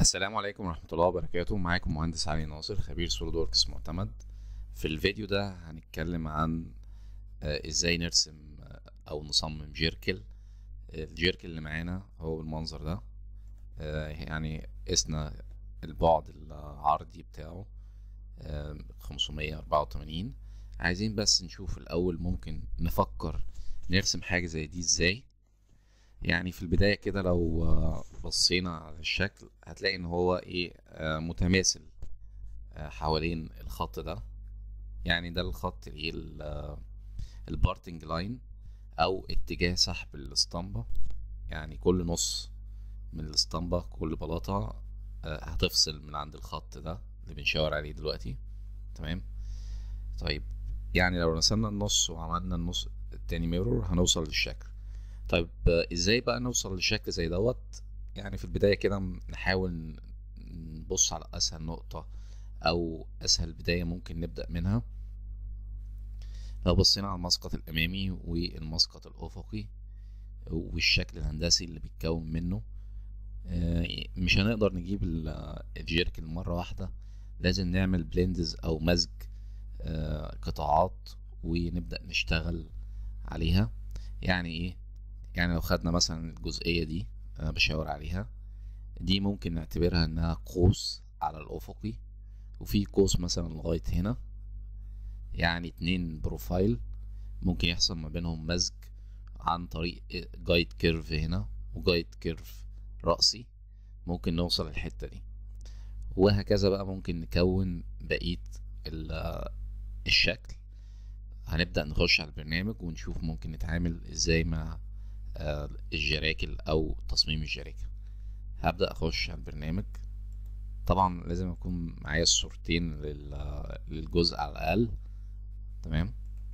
السلام عليكم ورحمة الله وبركاته معاكم مهندس علي ناصر خبير سوليد وركس معتمد في الفيديو ده هنتكلم عن آه، ازاي نرسم آه، او نصمم جيركل الجيركل اللي معانا هو المنظر ده آه، يعني قسنا البعد العرضي بتاعه خمسمية أربعة وتمانين عايزين بس نشوف الأول ممكن نفكر نرسم حاجة زي دي ازاي يعني في البداية كده لو آه، بصينا على الشكل هتلاقي ان هو ايه آه، متماثل آه، حوالين الخط ده يعني ده الخط اللي هي البارتنج لاين او اتجاه سحب الاسطمبة يعني كل نص من الاسطمبة كل بلاطة آه، هتفصل من عند الخط ده اللي بنشاور عليه دلوقتي تمام طيب يعني لو رسمنا النص وعملنا النص التاني ميرور هنوصل للشكل طيب آه، ازاي بقى نوصل لشكل زي دوت يعني في البداية كده م- نحاول ن- نبص على اسهل نقطة او اسهل بداية ممكن نبدأ منها لو بصينا على المسقط الامامي والمسقط الافقي والشكل الهندسي اللي بيتكون منه آه، مش هنقدر نجيب ال- الجيركل مرة واحدة لازم نعمل بلندز او مزج آه، قطاعات ونبدأ نشتغل عليها يعني ايه يعني لو خدنا مثلا الجزئية دي أنا بشاور عليها دي ممكن نعتبرها إنها قوس على الأفقي وفي قوس مثلا لغاية هنا يعني اتنين بروفايل ممكن يحصل ما بينهم مزج عن طريق جايد كيرف هنا وجايد كيرف رأسي ممكن نوصل للحتة دي وهكذا بقى ممكن نكون بقية ال- الشكل هنبدأ نخش على البرنامج ونشوف ممكن نتعامل ازاي مع آه، الجراكل او تصميم الجراكل هبدأ اخش على البرنامج طبعا لازم يكون معايا الصورتين لل- للجزء على الاقل تمام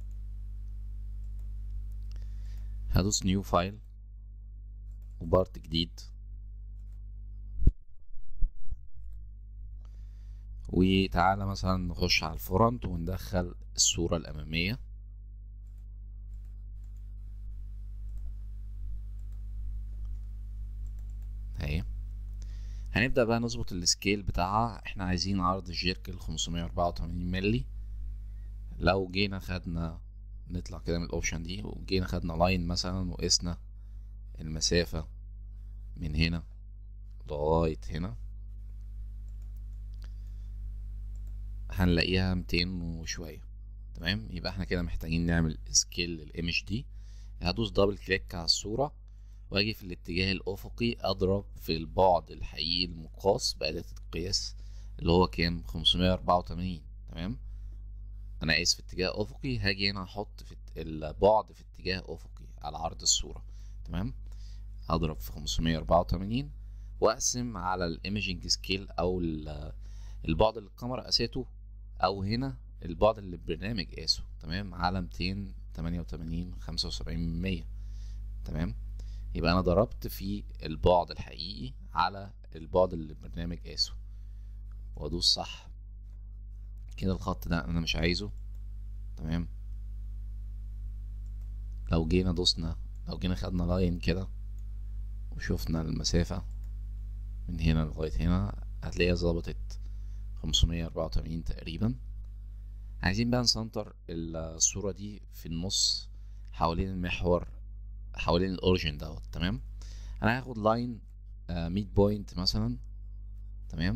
هدوس نيو فايل وبارت جديد وتعالى مثلا نخش على الفرونت وندخل الصورة الأمامية اهي هنبدأ بقى نظبط السكيل بتاعها احنا عايزين عرض الجيركل 584 ملي لو جينا خدنا نطلع كده من الاوبشن دي وجينا خدنا لاين مثلا وقسنا المسافة من هنا لغاية هنا هنلاقيها 200 وشوية تمام يبقى احنا كده محتاجين نعمل سكيل للايمج دي هدوس دبل كليك على الصورة واجي في الاتجاه الافقي اضرب في البعد الحقيقي المقاس بأداة القياس اللي هو كام 584 تمام انا قايس في اتجاه افقي هاجي هنا احط في الت- البعد في اتجاه افقي على عرض الصورة تمام هضرب في 584 واقسم على الايمجنج سكيل او ال- البعد اللي الكاميرا قاسته او هنا البعد اللي البرنامج قاسه تمام على 288 75 من 100 تمام يبقى انا ضربت في البعد الحقيقي على البعد اللي البرنامج قاسه وادوس صح كده الخط ده انا مش عايزه تمام لو جينا دوسنا لو جينا خدنا لاين كده وشوفنا المسافة من هنا لغاية هنا هتلاقيها ظبطت 584 تقريبا عايزين بقى نسنتر الصورة دي في النص حوالين المحور حوالين الاوريجين دوت تمام انا هاخد لاين ميد بوينت مثلا تمام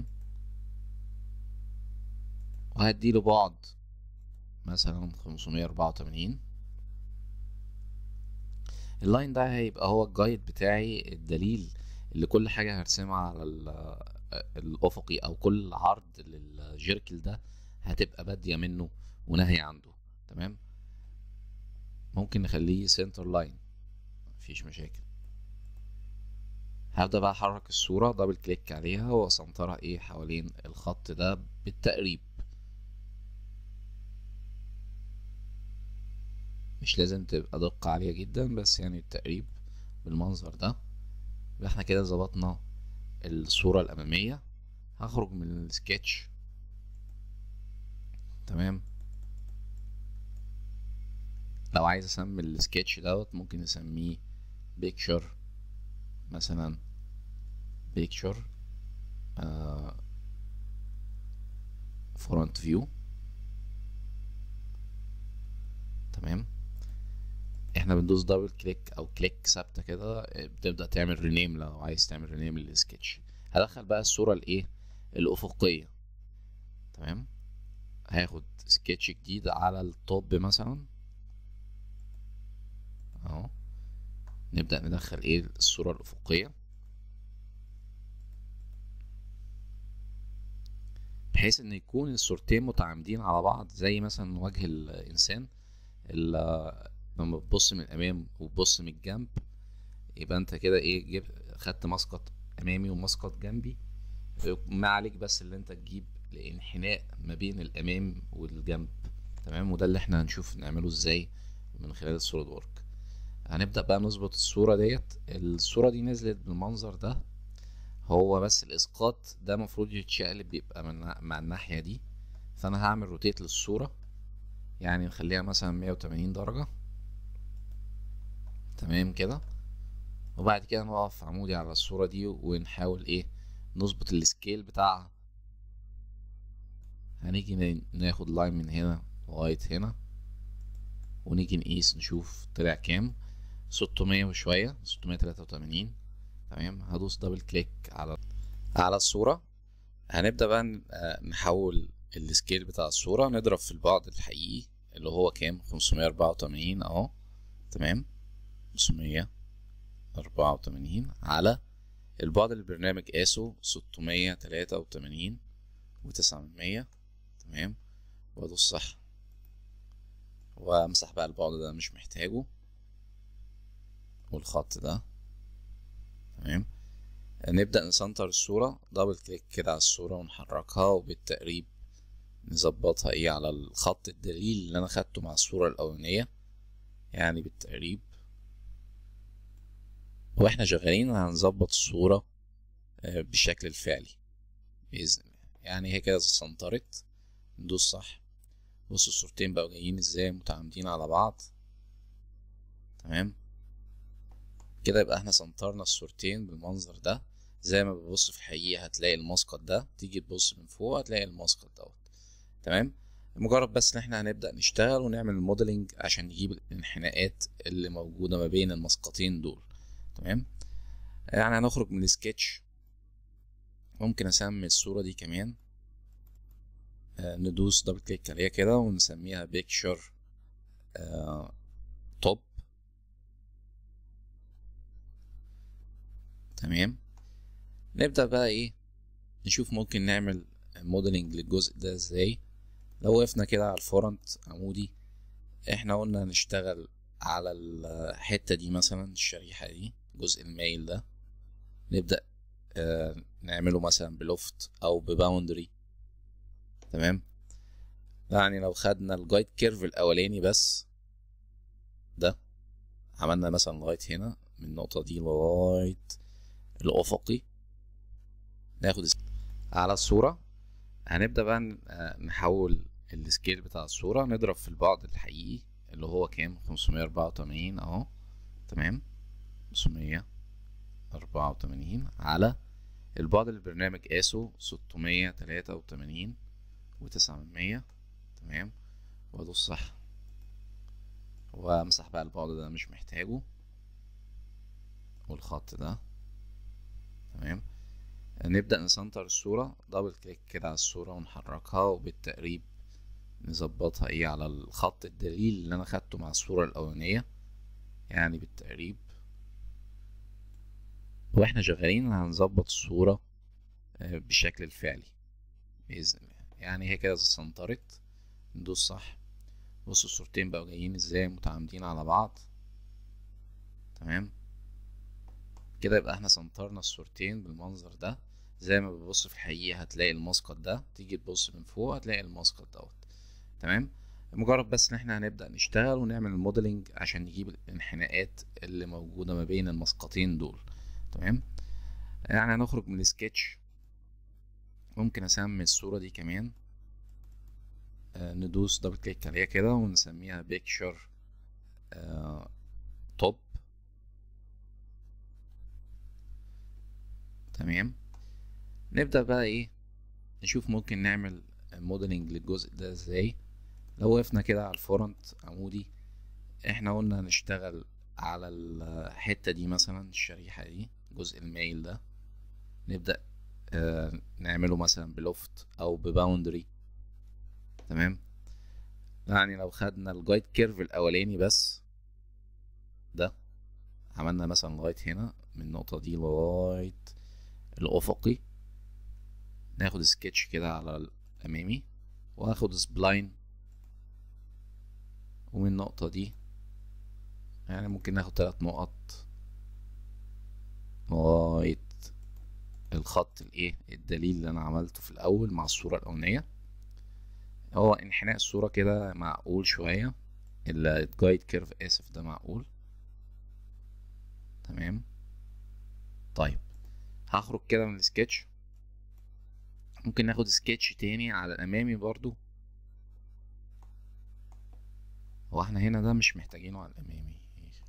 وهديله بعد مثلا 584 اللاين ده هيبقى هو الجايد بتاعي الدليل اللي كل حاجة هرسمها على ال- الأفقي أو كل عرض للجيركل ده هتبقى بادية منه وناهية عنده تمام ممكن نخليه سنتر لاين مفيش مشاكل هبدأ بقى أحرك الصورة دبل كليك عليها وأسنطرها إيه حوالين الخط ده بالتقريب مش لازم تبقى دقة عالية جدا بس يعني التقريب بالمنظر ده يبقى احنا كده ظبطنا الصورة الأمامية هخرج من السكتش تمام لو عايز اسمي السكتش دوت ممكن نسميه بيكتشر مثلا بيكتشر فرونت فيو تمام احنا بندوس دبل كليك او كليك ثابته كده بتبدا تعمل رينيم لو عايز تعمل رينيم للسكتش هدخل بقى الصوره الايه الافقيه تمام هاخد سكتش جديد على التوب مثلا اهو نبدا ندخل ايه الصوره الافقيه بحيث ان يكون الصورتين متعامدين على بعض زي مثلا وجه الانسان لما تبص من الامام وتبص من الجنب يبقى انت كده ايه جيب خدت مسقط امامي ومسقط جنبي ما عليك بس اللي انت تجيب الانحناء ما بين الامام والجنب تمام وده اللي احنا هنشوف نعمله ازاي من خلال السوليد وورك هنبدا بقى نظبط الصوره ديت الصوره دي نزلت بالمنظر ده هو بس الاسقاط ده المفروض يتشقلب بيبقى من مع الناحيه دي فانا هعمل روتيت للصوره يعني نخليها مثلا 180 درجه تمام كده وبعد كده نقف عمودي على الصوره دي ونحاول ايه نظبط السكيل بتاعها هنيجي ناخد لاين من هنا لغايه هنا ونيجي نقيس نشوف طلع كام 600 وشويه 683 تمام هدوس دبل كليك على على الصورة هنبدأ بقى نحول السكيل بتاع الصورة نضرب في البعد الحقيقي اللي هو كام 584 اهو تمام 584 على البعد اللي البرنامج قاسه 683 و900 تمام وادوس صح وامسح بقى البعد ده مش محتاجه والخط ده تمام نبدأ نسنتر الصورة دبل كليك كده على الصورة ونحركها وبالتقريب نظبطها ايه على الخط الدليل اللي انا خدته مع الصورة الاولانية يعني بالتقريب واحنا شغالين هنظبط الصورة بالشكل الفعلي بإذن الله يعني هي كده سنترت ندوس صح بص الصورتين بقوا جايين ازاي متعامدين على بعض تمام كده يبقى احنا سنترنا الصورتين بالمنظر ده زي ما بتبص في الحقيقة هتلاقي المسقط ده تيجي تبص من فوق هتلاقي المسقط دوت تمام مجرد بس ان احنا هنبدأ نشتغل ونعمل الموديلنج عشان نجيب الانحناءات اللي موجودة ما بين المسقطين دول تمام يعني هنخرج من السكتش ممكن اسمي الصورة دي كمان آه ندوس دبل كليك عليها كده ونسميها بيكتشر آه توب تمام نبدأ بقى ايه نشوف ممكن نعمل موديلنج للجزء ده ازاي لو وقفنا كده على الفرونت عمودي احنا قلنا نشتغل على الحتة دي مثلا الشريحة دي جزء المايل ده نبدأ آه نعمله مثلا بلوفت او بباوندري تمام يعني لو خدنا الجايد كيرف الاولاني بس ده عملنا مثلا لغاية هنا من النقطة دي لغاية الأفقي ناخد على الصورة هنبدأ بقى نحول السكيل بتاع الصورة نضرب في البعد الحقيقي اللي هو كام 584 اهو تمام 584 على البعد اللي البرنامج قاسه 683 و900 تمام وادوس صح وامسح بقى البعد ده مش محتاجه والخط ده تمام نبدأ نسنتر الصورة دبل كليك كده على الصورة ونحركها وبالتقريب نظبطها ايه على الخط الدليل اللي انا خدته مع الصورة الاولانية يعني بالتقريب واحنا شغالين هنظبط الصورة بالشكل الفعلي بإذن الله يعني هي كده سنترت ندوس صح بص الصورتين بقوا جايين ازاي متعامدين على بعض تمام كده يبقى احنا سنترنا الصورتين بالمنظر ده زي ما بتبص في الحقيقة هتلاقي المسقط ده تيجي تبص من فوق هتلاقي المسقط دوت تمام مجرد بس ان احنا هنبدأ نشتغل ونعمل الموديلنج عشان نجيب الانحناءات اللي موجودة ما بين المسقطين دول تمام يعني هنخرج من السكتش ممكن اسمي الصورة دي كمان آه ندوس دبل كليك عليها كده ونسميها بيكتشر آه توب تمام نبدأ بقى ايه نشوف ممكن نعمل موديلنج للجزء ده ازاي لو وقفنا كده على الفرونت عمودي احنا قلنا نشتغل على الحتة دي مثلا الشريحة دي جزء المايل ده نبدأ آه نعمله مثلا بلوفت او بباوندري تمام يعني لو خدنا الجايد كيرف الاولاني بس ده عملنا مثلا لغاية هنا من النقطة دي لغاية الأفقي ناخد سكتش كده على الأمامي وآخد سبلاين ومن النقطة دي يعني ممكن ناخد تلات نقط لغاية الخط الايه الدليل اللي انا عملته في الاول مع الصورة الاولانية هو انحناء الصورة كده معقول شوية الجايد كيرف اسف ده معقول تمام طيب هخرج كده من السكتش ممكن ناخد سكتش تاني على الامامي برضو هو احنا هنا ده مش محتاجينه على الامامي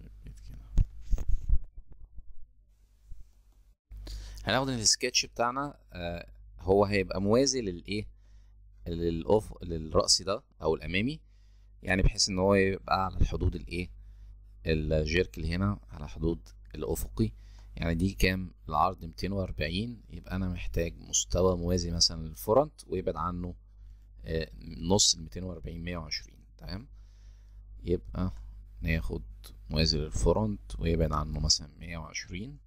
هناخد السكتش بتاعنا آه هو هيبقى موازي للايه للأوف للرأسي ده او الامامي يعني بحيث ان هو يبقى على الحدود الايه الجيرك اللي هنا على حدود الافقي يعني دي كام العرض 240 يبقى انا محتاج مستوى موازي مثلا للفرونت ويبعد عنه آه نص ال 240 120 تمام يبقى ناخد موازي للفرونت ويبعد عنه مثلا 120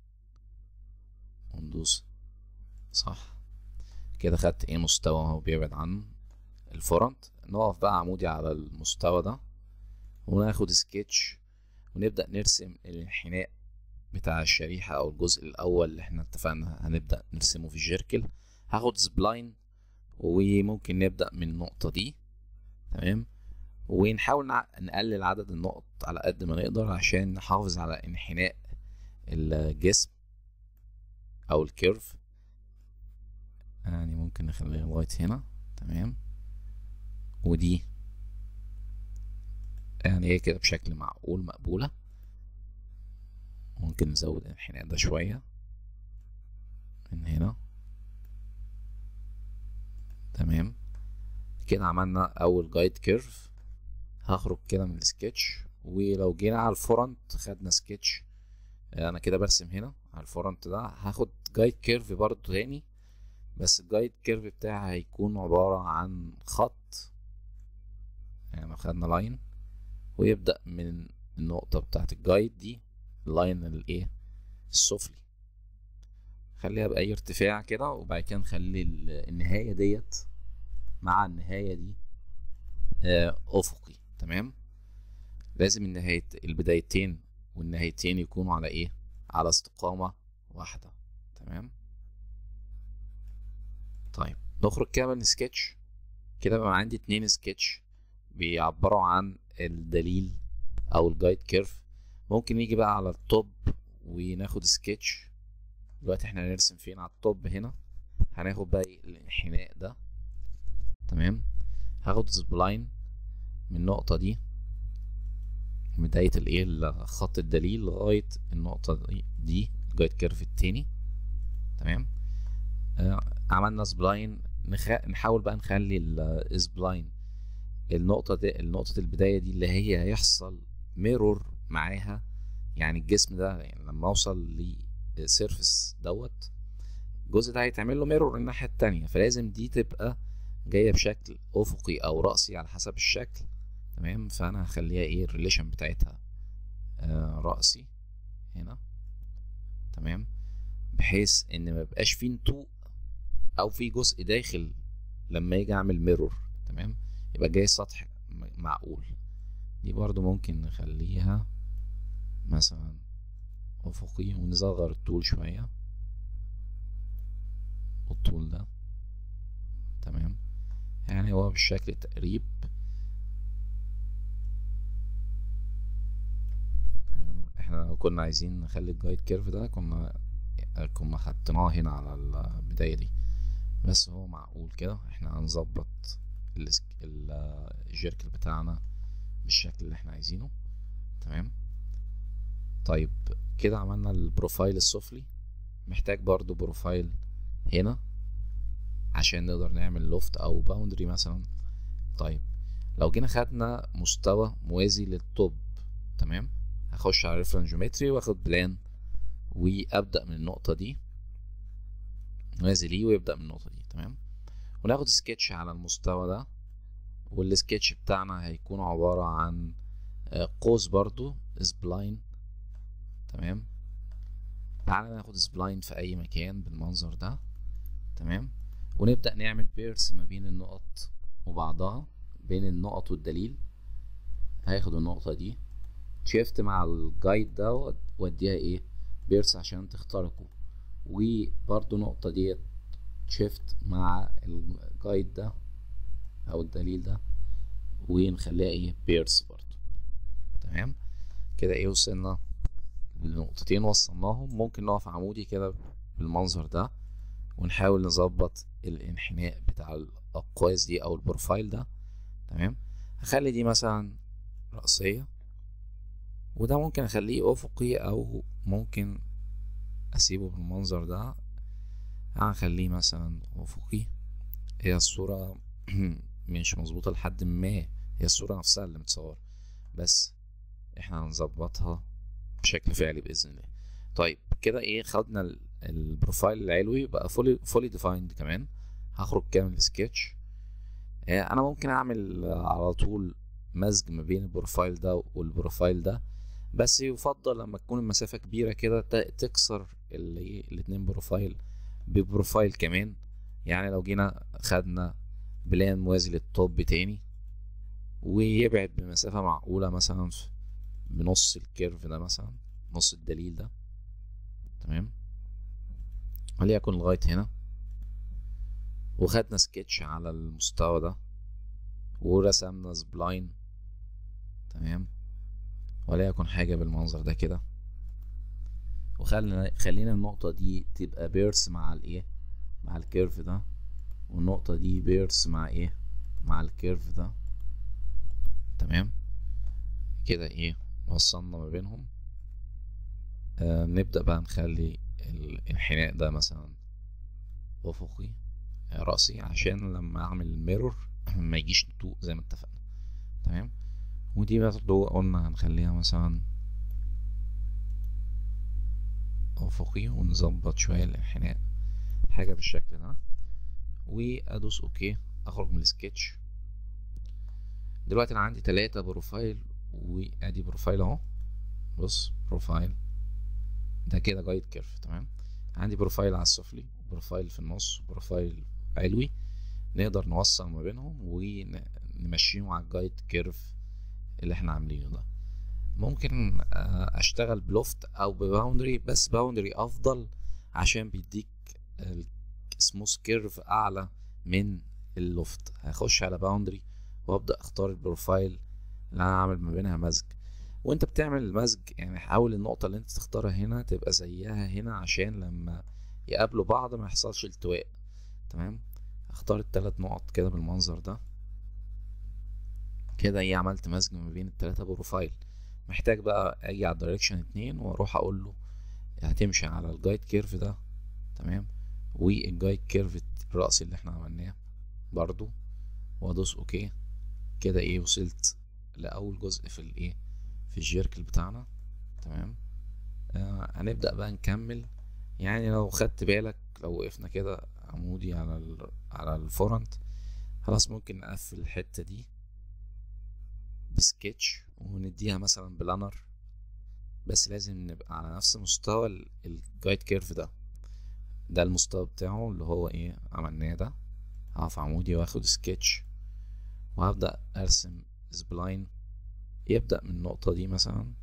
وندوس صح كده خدت ايه مستوى هو بيبعد عن الفرونت نقف بقى عمودي على المستوى ده وناخد سكتش ونبدأ نرسم الانحناء بتاع الشريحة أو الجزء الأول اللي احنا اتفقنا هنبدأ نرسمه في الجيركل هاخد سبلاين وممكن نبدأ من النقطة دي تمام ونحاول نقلل عدد النقط على قد ما نقدر عشان نحافظ على انحناء الجسم او الكيرف يعني ممكن نخليها لغاية هنا تمام ودي يعني هي كده بشكل معقول مقبولة ممكن نزود الانحناء ده شوية من هنا تمام كده عملنا اول جايد كيرف هخرج كده من السكتش ولو جينا على الفرونت خدنا سكتش انا كده برسم هنا على الفرونت ده هاخد جايد كيرف برضو تاني بس الجايد كيرف بتاعي هيكون عبارة عن خط يعني خدنا لاين ويبدأ من النقطة بتاعت الجايد دي اللاين الايه السفلي خليها بأي ارتفاع كده وبعد كده نخلي النهاية ديت مع النهاية دي آه أفقي تمام لازم النهاية البدايتين والنهايتين يكونوا على ايه على استقامة واحدة تمام طيب نخرج كده من سكتش كده بقى عندي اتنين سكتش بيعبروا عن الدليل او الجايد كيرف ممكن نيجي بقى على التوب وناخد سكتش دلوقتي احنا هنرسم فين على التوب هنا هناخد بقى الانحناء ده تمام هاخد سبلاين من النقطة دي بداية الايه خط الدليل لغاية النقطة دي الجايد كيرف التاني تمام آه عملنا سبلاين نخ... نحاول بقى نخلي السبلاين النقطة دي النقطة البداية دي اللي هي هيحصل ميرور معاها يعني الجسم ده يعني لما اوصل للسيرفس دوت الجزء ده هيتعمل له ميرور الناحية التانية فلازم دي تبقى جاية بشكل أفقي أو رأسي على حسب الشكل تمام فأنا هخليها ايه الريليشن بتاعتها آه رأسي هنا تمام بحيث ان مبقاش فيه نتوء او في جزء داخل لما يجي اعمل ميرور تمام يبقى جاي سطح معقول دي برضو ممكن نخليها مثلا افقي ونصغر الطول شوية الطول ده تمام يعني هو بالشكل تقريب احنا لو كنا عايزين نخلي الجايد كيرف ده كنا كنا حطيناه هنا على البداية دي بس هو معقول كده احنا هنظبط الجيركل بتاعنا بالشكل اللي احنا عايزينه تمام طيب كده عملنا البروفايل السفلي محتاج برضو بروفايل هنا عشان نقدر نعمل لوفت او باوندري مثلا طيب لو جينا خدنا مستوى موازي للتوب تمام هخش على ريفرنس جيومتري واخد بلان وابدا من النقطه دي موازي ليه ويبدا من النقطه دي تمام وناخد سكتش على المستوى ده والسكتش بتاعنا هيكون عبارة عن قوس برضو سبلاين تمام تعالى ناخد سبلاين في اي مكان بالمنظر ده تمام ونبدأ نعمل بيرس ما بين النقط وبعضها بين النقط والدليل هاخد النقطة دي شيفت مع الجايد ده واديها ايه بيرس عشان تخترقوا وبرضو النقطة ديت شيفت مع الجايد ده او الدليل ده ونخليها ايه بيرس برضو تمام كده ايه وصلنا لنقطتين وصلناهم ممكن نقف عمودي كده بالمنظر ده ونحاول نظبط الانحناء بتاع الاقواس دي او البروفايل ده تمام هخلي دي مثلا رأسية وده ممكن اخليه افقي او ممكن اسيبه بالمنظر ده هنخليه مثلا افقي هي الصورة مش مظبوطة لحد ما هي الصورة نفسها اللي متصور بس احنا هنظبطها بشكل فعلي بإذن الله طيب كده ايه خدنا البروفايل العلوي بقى فولي فولي ديفايند كمان هخرج كامل سكتش انا ممكن اعمل على طول مزج ما بين البروفايل ده والبروفايل ده بس يفضل لما تكون المسافة كبيرة كده تكسر الاتنين بروفايل ببروفايل كمان يعني لو جينا خدنا بلان موازي للتوب تاني ويبعد بمسافة معقولة مثلا بنص الكيرف ده مثلا نص الدليل ده تمام وليكن لغاية هنا وخدنا سكتش على المستوى ده ورسمنا سبلاين تمام وليكن حاجة بالمنظر ده كده وخلينا خلينا النقطة دي تبقى بيرس مع الايه مع الكيرف ده والنقطة دي بيرس مع ايه مع الكيرف ده تمام كده ايه وصلنا ما بينهم آه نبدأ بقى نخلي الانحناء ده مثلا افقي رأسي عشان لما اعمل الميرور ما يجيش نتوء زي ما اتفقنا تمام ودي برضه قلنا هنخليها مثلا افقي ونظبط شوية الانحناء حاجة بالشكل ده وادوس اوكي اخرج من السكتش دلوقتي انا عندي تلاتة بروفايل وادي بروفايل اهو بص بروفايل ده كده جايد كيرف تمام عندي بروفايل على السفلي وبروفايل في النص وبروفايل علوي نقدر نوصل ما بينهم ونمشيهم على الجايد كيرف اللي احنا عاملينه ده ممكن اشتغل بلوفت او بباوندري بس باوندري افضل عشان بيديك سموث كيرف اعلى من اللوفت هخش على باوندري وابدا اختار البروفايل اللي انا عامل ما بينها مزج وانت بتعمل المزج يعني حاول النقطه اللي انت تختارها هنا تبقى زيها هنا عشان لما يقابلوا بعض ما يحصلش التواء تمام اختار التلات نقط كده بالمنظر ده كده ايه عملت مزج ما بين التلاتة بروفايل محتاج بقى اجي على الدايركشن اتنين واروح اقول له هتمشي على الجايد كيرف ده تمام والجايد كيرف الرأسي اللي احنا عملناه برضو وادوس اوكي كده ايه وصلت لاول جزء في الايه في الجيركل بتاعنا تمام آه هنبدأ بقى نكمل يعني لو خدت بالك لو وقفنا كده عمودي على ال على الفرونت خلاص ممكن نقفل الحتة دي بسكتش ونديها مثلا بلانر بس لازم نبقى على نفس مستوى الجايد كيرف ده ده المستوى بتاعه اللي هو ايه عملناه ده هقف عمودي واخد سكتش وهبدأ ارسم سبلاين يبدأ من النقطة دي مثلا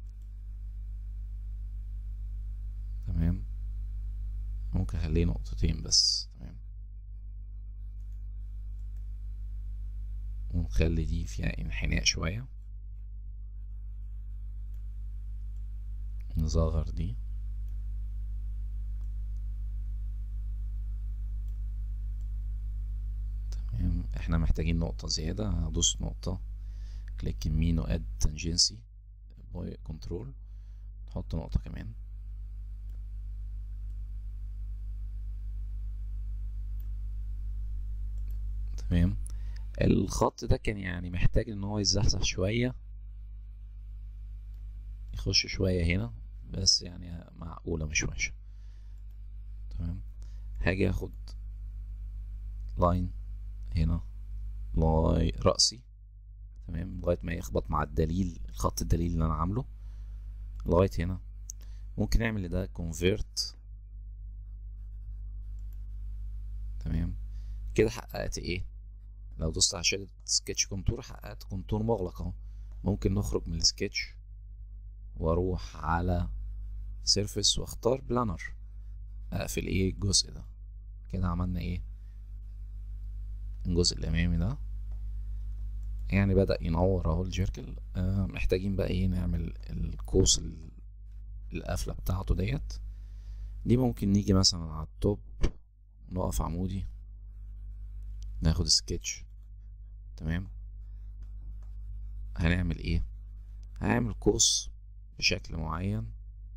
تمام ممكن اخليه نقطتين بس تمام ونخلي دي فيها انحناء شوية نصغر دي تمام احنا محتاجين نقطة زيادة هدوس نقطة كليك يمين واد تنجنسي باي كنترول نحط نقطة كمان تمام الخط ده كان يعني محتاج ان هو يتزحزح شوية يخش شوية هنا بس يعني معقولة مش وحشة تمام هاجي اخد لاين هنا لاي رأسي تمام لغاية ما يخبط مع الدليل الخط الدليل اللي انا عامله لغاية هنا ممكن نعمل لده كونفيرت تمام كده حققت ايه لو دوست على شاشة سكتش كونتور حققت كونتور مغلق اهو ممكن نخرج من السكتش واروح على سيرفيس واختار بلانر اقفل ايه الجزء ده كده عملنا ايه الجزء الامامي ده يعني بدأ ينور اهو الجيركل آه محتاجين بقى ايه نعمل القوس القفلة بتاعته ديت دي ممكن نيجي مثلا على التوب نقف عمودي ناخد سكتش تمام هنعمل ايه هنعمل قوس بشكل معين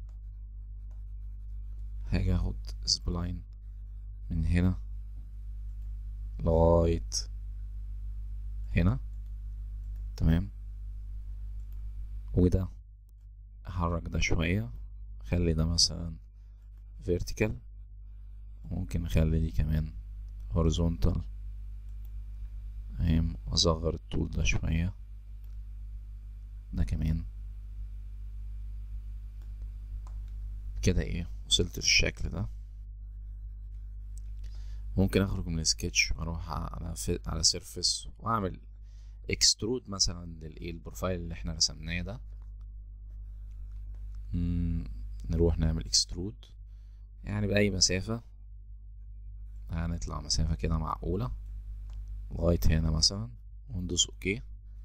هاجي اخد سبلاين من هنا لغاية هنا تمام وده احرك ده شوية خلي ده مثلا vertical ممكن اخلي دي كمان horizontal تمام واصغر الطول ده شوية ده كمان كده ايه وصلت للشكل ده ممكن اخرج من السكتش واروح على في على سيرفيس واعمل اكسترود مثلا للايه البروفايل اللي احنا رسمناه ده نروح نعمل اكسترود يعني بأي مسافة هنطلع مسافة كده معقولة لغاية هنا مثلا وندوس اوكي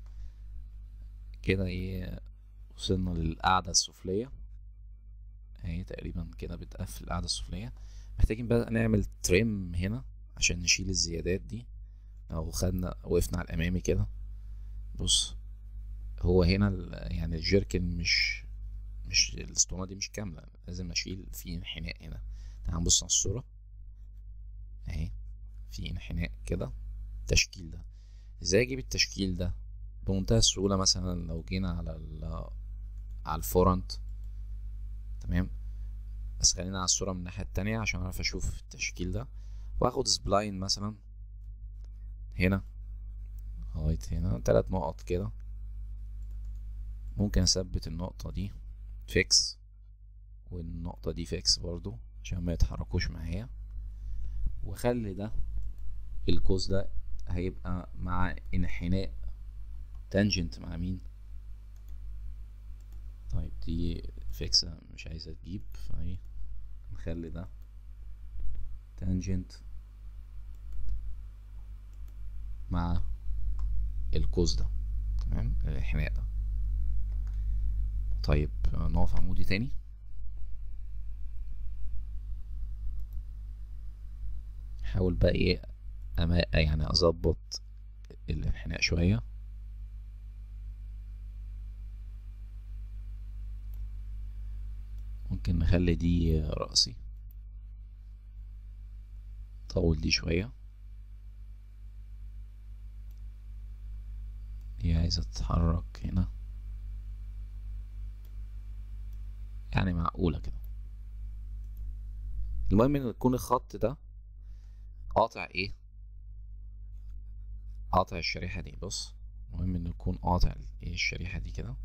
كده ايه وصلنا للقاعدة السفلية اهي تقريبا كده بتقفل القاعدة السفلية محتاجين بقى نعمل تريم هنا عشان نشيل الزيادات دي لو خدنا وقفنا على الامامي كده بص هو هنا يعني الجيركن مش مش الاسطوانة دي مش كاملة لازم اشيل في انحناء هنا تعال نبص على الصورة اهي في انحناء كده التشكيل ده ازاي اجيب التشكيل ده بمنتهى السهولة مثلا لو جينا على ال على الفورنت تمام بس خلينا على الصورة من الناحية التانية عشان اعرف اشوف التشكيل ده واخد سبلاين مثلا هنا لغاية هنا تلات نقط كده ممكن اثبت النقطة دي فيكس والنقطة دي فيكس برضو عشان ما يتحركوش معايا واخلي ده القوس ده هيبقى مع انحناء تانجنت مع مين طيب دي فيكسة مش عايزة تجيب فايه نخلي ده تانجنت مع القوس ده تمام الانحناء ده طيب نقف عمودي تاني حاول بقى ايه أما يعني اظبط الانحناء شوية ممكن نخلي دي رأسي طول دي شوية دي عايزة تتحرك هنا يعني معقولة كده المهم ان يكون الخط ده قاطع ايه قاطع الشريحة دي بص المهم انه يكون قاطع ايه الشريحة دي كده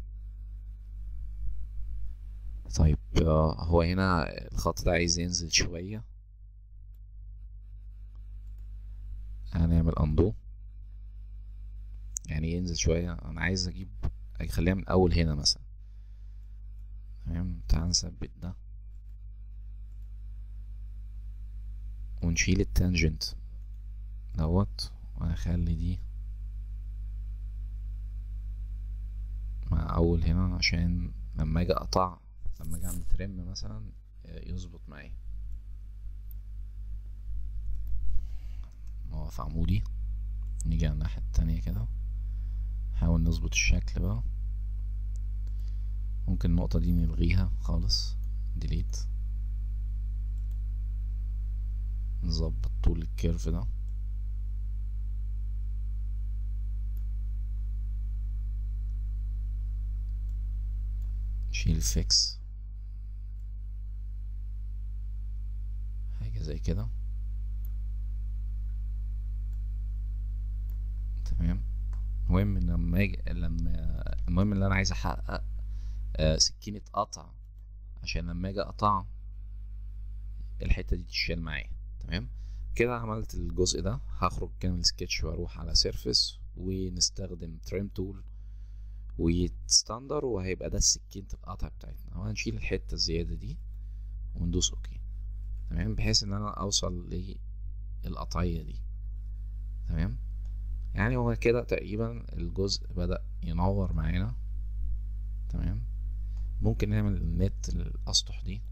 طيب هو هنا الخط ده عايز ينزل شوية هنعمل اندو يعني ينزل شوية انا عايز اجيب اخليها من اول هنا مثلا تمام تعال نثبت ده ونشيل التانجنت دوت وهخلي دي مع اول هنا عشان لما اجي اقطع لما اجي اعمل ترم مثلا يظبط معايا نقف عمودي نيجي على الناحية التانية كده نحاول نظبط الشكل بقى ممكن النقطة دي نلغيها خالص ديليت نظبط طول الكيرف ده شيل فيكس حاجة زي كده تمام المهم إن لما اجي لما المهم ان انا عايز احقق آه، سكينة قطع عشان لما اجي اقطع الحتة دي تشال معايا تمام كده عملت الجزء ده هخرج كده من السكتش واروح على سيرفيس ونستخدم تريم تول وستاندر وهيبقى ده سكينة القطع بتاعتنا وهنشيل الحتة الزيادة دي وندوس اوكي تمام بحيث ان انا اوصل للقطعية دي تمام يعني هو كده تقريبا الجزء بدأ ينور معانا تمام ممكن نعمل النت الأسطح دي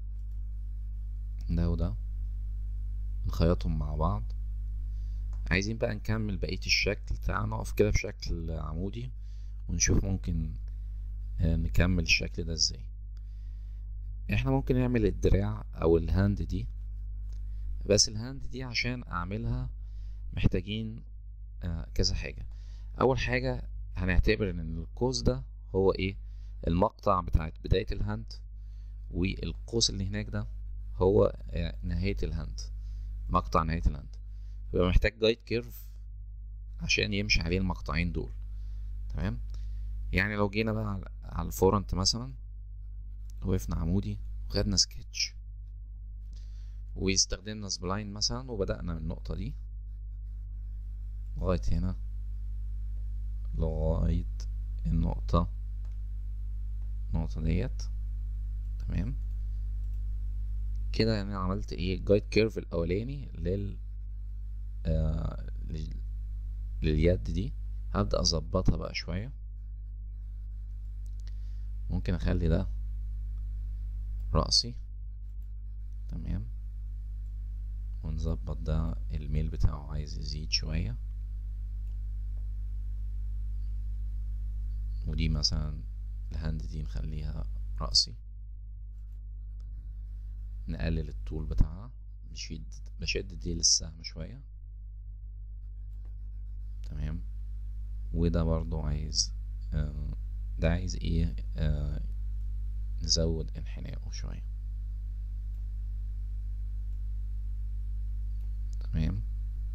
ده وده نخيطهم مع بعض عايزين بقى نكمل بقية الشكل تعال نقف كده بشكل عمودي ونشوف ممكن آه، نكمل الشكل ده ازاي احنا ممكن نعمل الدراع او الهاند دي بس الهاند دي عشان اعملها محتاجين آه، كذا حاجة اول حاجة هنعتبر ان القوس ده هو ايه المقطع بتاعت بداية الهاند والقوس اللي هناك ده هو آه، نهاية الهاند مقطع نهاية الهاند يبقى محتاج جايد كيرف عشان يمشي عليه المقطعين دول تمام يعني لو جينا بقى على- على الفورنت مثلا وقفنا عمودي وخدنا سكتش واستخدمنا سبلاين مثلا وبدأنا من النقطة دي لغاية هنا لغاية النقطة النقطة ديت تمام كده يعني عملت ايه الجايد كيرف الاولاني لل آه لل... لليد دي هبدأ اظبطها بقى شوية ممكن اخلي ده رأسي تمام ونظبط ده الميل بتاعه عايز يزيد شوية ودي مثلا الهاند دي نخليها رأسي نقلل الطول بتاعها بشد بشد دي للسهم شوية تمام وده برضو عايز آه ده عايز ايه آه نزود انحنائه شوية تمام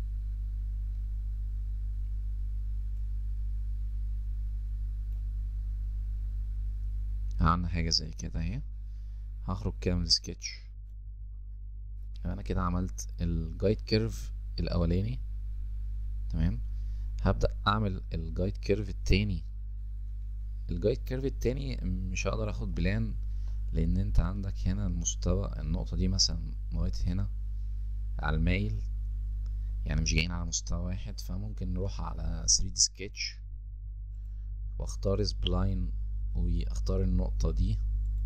عملنا حاجة زي كده اهي هخرج كده من السكتش انا كده عملت الجايد كيرف الاولاني تمام هبدأ اعمل الجايد كيرف التاني الجايد كيرف التاني مش هقدر اخد بلان لان انت عندك هنا المستوى النقطة دي مثلا لغاية هنا على المايل يعني مش جايين على مستوى واحد فممكن نروح على 3 دي سكتش واختار سبلاين واختار النقطة دي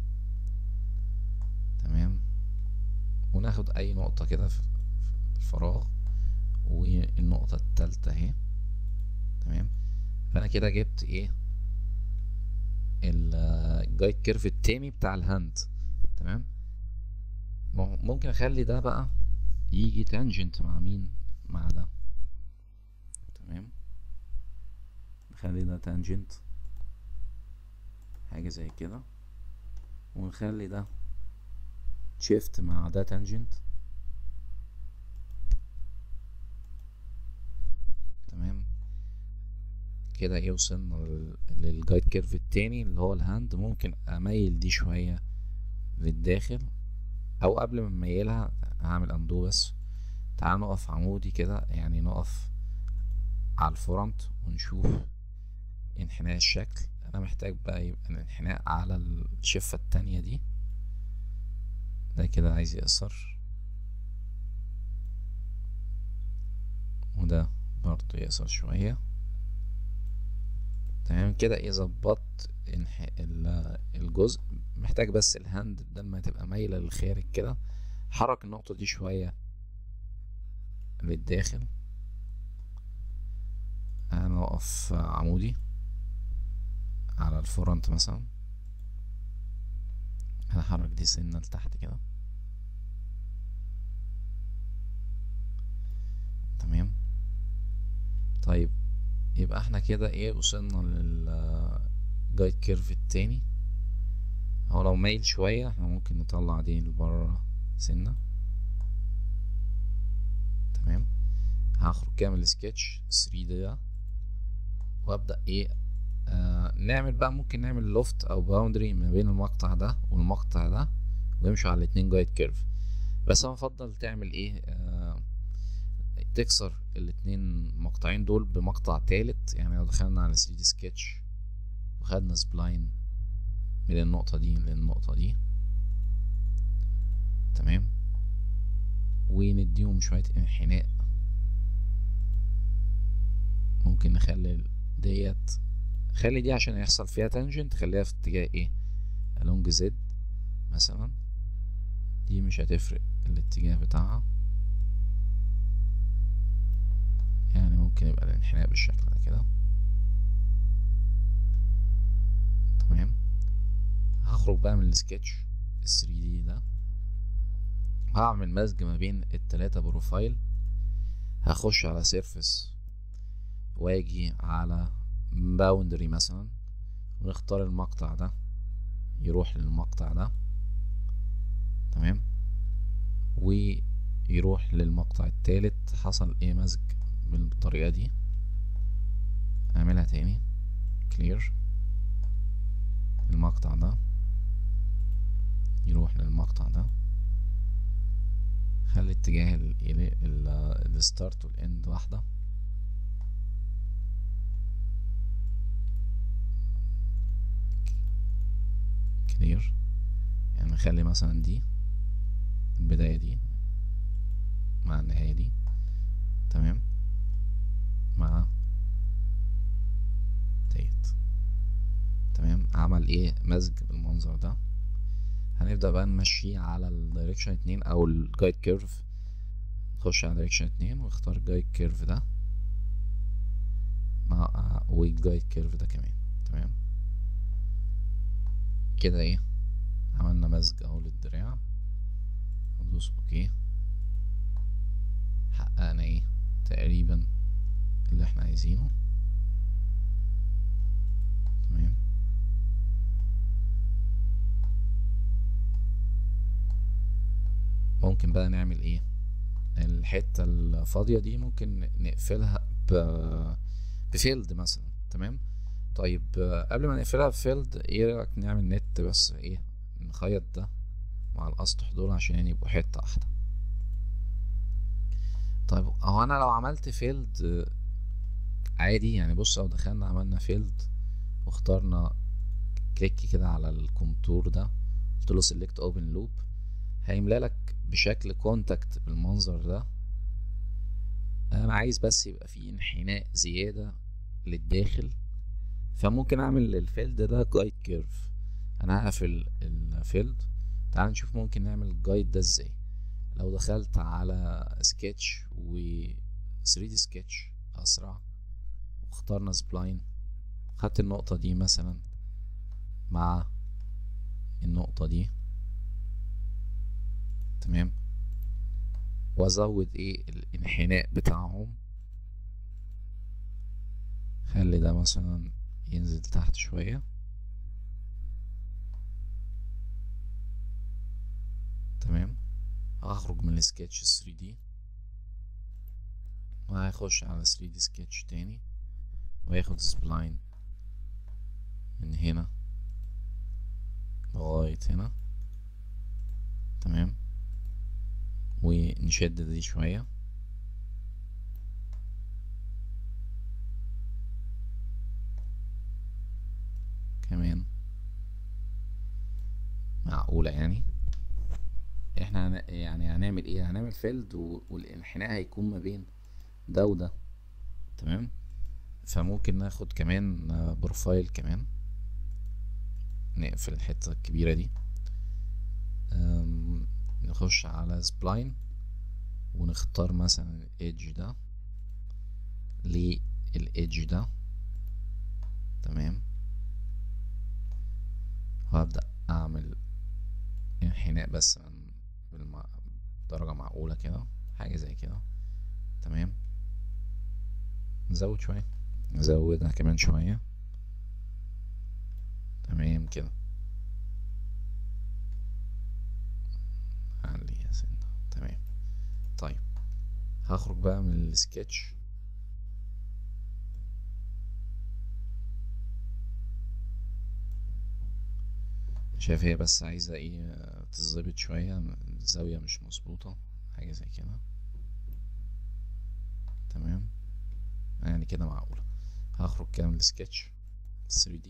تمام وناخد اي نقطة كده في في الفراغ والنقطة التالتة اهي تمام فانا كده جبت ايه الجايد كيرف التاني بتاع الهاند تمام مم- ممكن اخلي ده بقى يجي تانجنت مع مين مع ده تمام نخلي ده تانجنت حاجة زي كده ونخلي ده شيفت مع ده تانجنت تمام كده ايه وصلنا لل- للجايد كيرف التاني اللي هو الهاند ممكن اميل دي شوية للداخل او قبل ما اميلها هعمل اندو بس تعال نقف عمودي كده يعني نقف على الفرونت ونشوف انحناء الشكل انا محتاج بقى يبقى الانحناء على الشفة التانية دي ده كده عايز يقصر وده برضه يقصر شوية تمام كده ايه ظبطت انح... ال- الجزء محتاج بس الهاند بدل ما تبقى مايلة للخارج كده حرك النقطة دي شوية للداخل انا اقف عمودي على الفرونت مثلا هحرك دي سنة لتحت كده تمام طيب يبقى احنا كده ايه وصلنا للجايد كيرف التاني هو لو مايل شوية احنا ممكن نطلع دي لبره سنة تمام هخرج كده من السكتش 3 ده وابدأ ايه آه نعمل بقى ممكن نعمل لوفت او باوندري ما بين المقطع ده والمقطع ده ويمشوا على الاتنين جايد كيرف بس انا بفضل تعمل ايه آه تكسر الاتنين مقطعين دول بمقطع تالت يعني لو دخلنا على 3 دي سكتش وخدنا سبلاين من النقطة دي للنقطة دي تمام ونديهم شوية انحناء ممكن نخلي ديت خلي دي عشان يحصل فيها تانجنت خليها في اتجاه ايه along زد مثلا دي مش هتفرق الاتجاه بتاعها يعني ممكن يبقى الانحناء بالشكل ده كده تمام هخرج بقى من السكتش ال 3 دي ده هعمل مزج ما بين التلاتة بروفايل هخش على سيرفس واجي على باوندري مثلا ونختار المقطع ده يروح للمقطع ده تمام ويروح للمقطع التالت حصل ايه مزج بالطريقة دي اعملها تاني كلير المقطع ده يروح للمقطع ده خلي اتجاه الستارت والاند واحدة كلير يعني نخلي مثلا دي البداية دي مع النهاية دي تمام مع ديت تمام عمل ايه مزج بالمنظر ده هنبدأ بقى نمشيه على الدايركشن اتنين او الجايد كيرف نخش على دايركشن اتنين واختار الجايد كيرف ده مع والجايد كيرف ده كمان تمام كده ايه عملنا مزج اهو للدراع ندوس اوكي حققنا ايه تقريبا اللي احنا عايزينه تمام ممكن بقى نعمل ايه الحتة الفاضية دي ممكن نقفلها ب بفيلد مثلا تمام طيب قبل ما نقفلها بفيلد ايه رأيك نعمل نت بس ايه نخيط ده مع الاسطح دول عشان يبقوا حتة واحدة طيب هو انا لو عملت فيلد عادي يعني بص لو دخلنا عملنا فيلد واخترنا كليك كده على الكونتور ده قلت له سيلكت اوبن لوب هيملا لك بشكل كونتاكت بالمنظر ده انا عايز بس يبقى فيه انحناء زيادة للداخل فممكن اعمل الفيلد ده جايد كيرف انا هقفل الفيلد تعال نشوف ممكن نعمل الجايد ده ازاي لو دخلت على سكتش و 3 دي سكتش اسرع واخترنا سبلاين خدت النقطة دي مثلا مع النقطة دي تمام وازود ايه الانحناء بتاعهم خلي ده مثلا ينزل تحت شوية تمام هخرج من السكتش 3 دي وهيخش على 3 دي سكتش تاني وياخد سبلاين من هنا لغاية هنا تمام ونشدد دي شوية كمان معقولة يعني احنا هن... يعني هنعمل ايه هنعمل فيلد و... والانحناء هيكون ما بين ده وده تمام فممكن ناخد كمان بروفايل كمان نقفل الحتة الكبيرة دي أم... نخش على سبلاين ونختار مثلا الايدج ده للايدج ده تمام وهبدأ اعمل انحناء بس من بالم... درجة معقولة كده حاجة زي كده تمام نزود شوية نزودها كمان شوية تمام كده طيب هخرج بقى من السكتش شايف هي بس عايزة ايه تظبط شوية الزاوية مش مظبوطة حاجة زي كده تمام يعني كده معقولة هخرج كده من السكتش 3D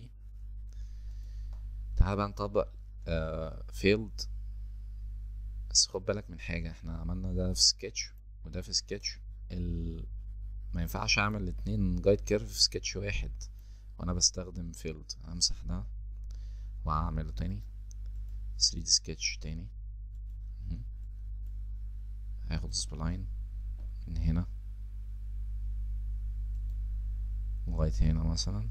تعال بقى نطبق فيلد بس خد بالك من حاجة احنا عملنا ده في سكتش وده في سكتش ال... ما ينفعش اعمل الاتنين جايد كيرف في سكتش واحد وانا بستخدم فيلد همسح ده وهعمله تاني 3D سكتش تاني هاخد سبلاين من هنا لغاية هنا مثلا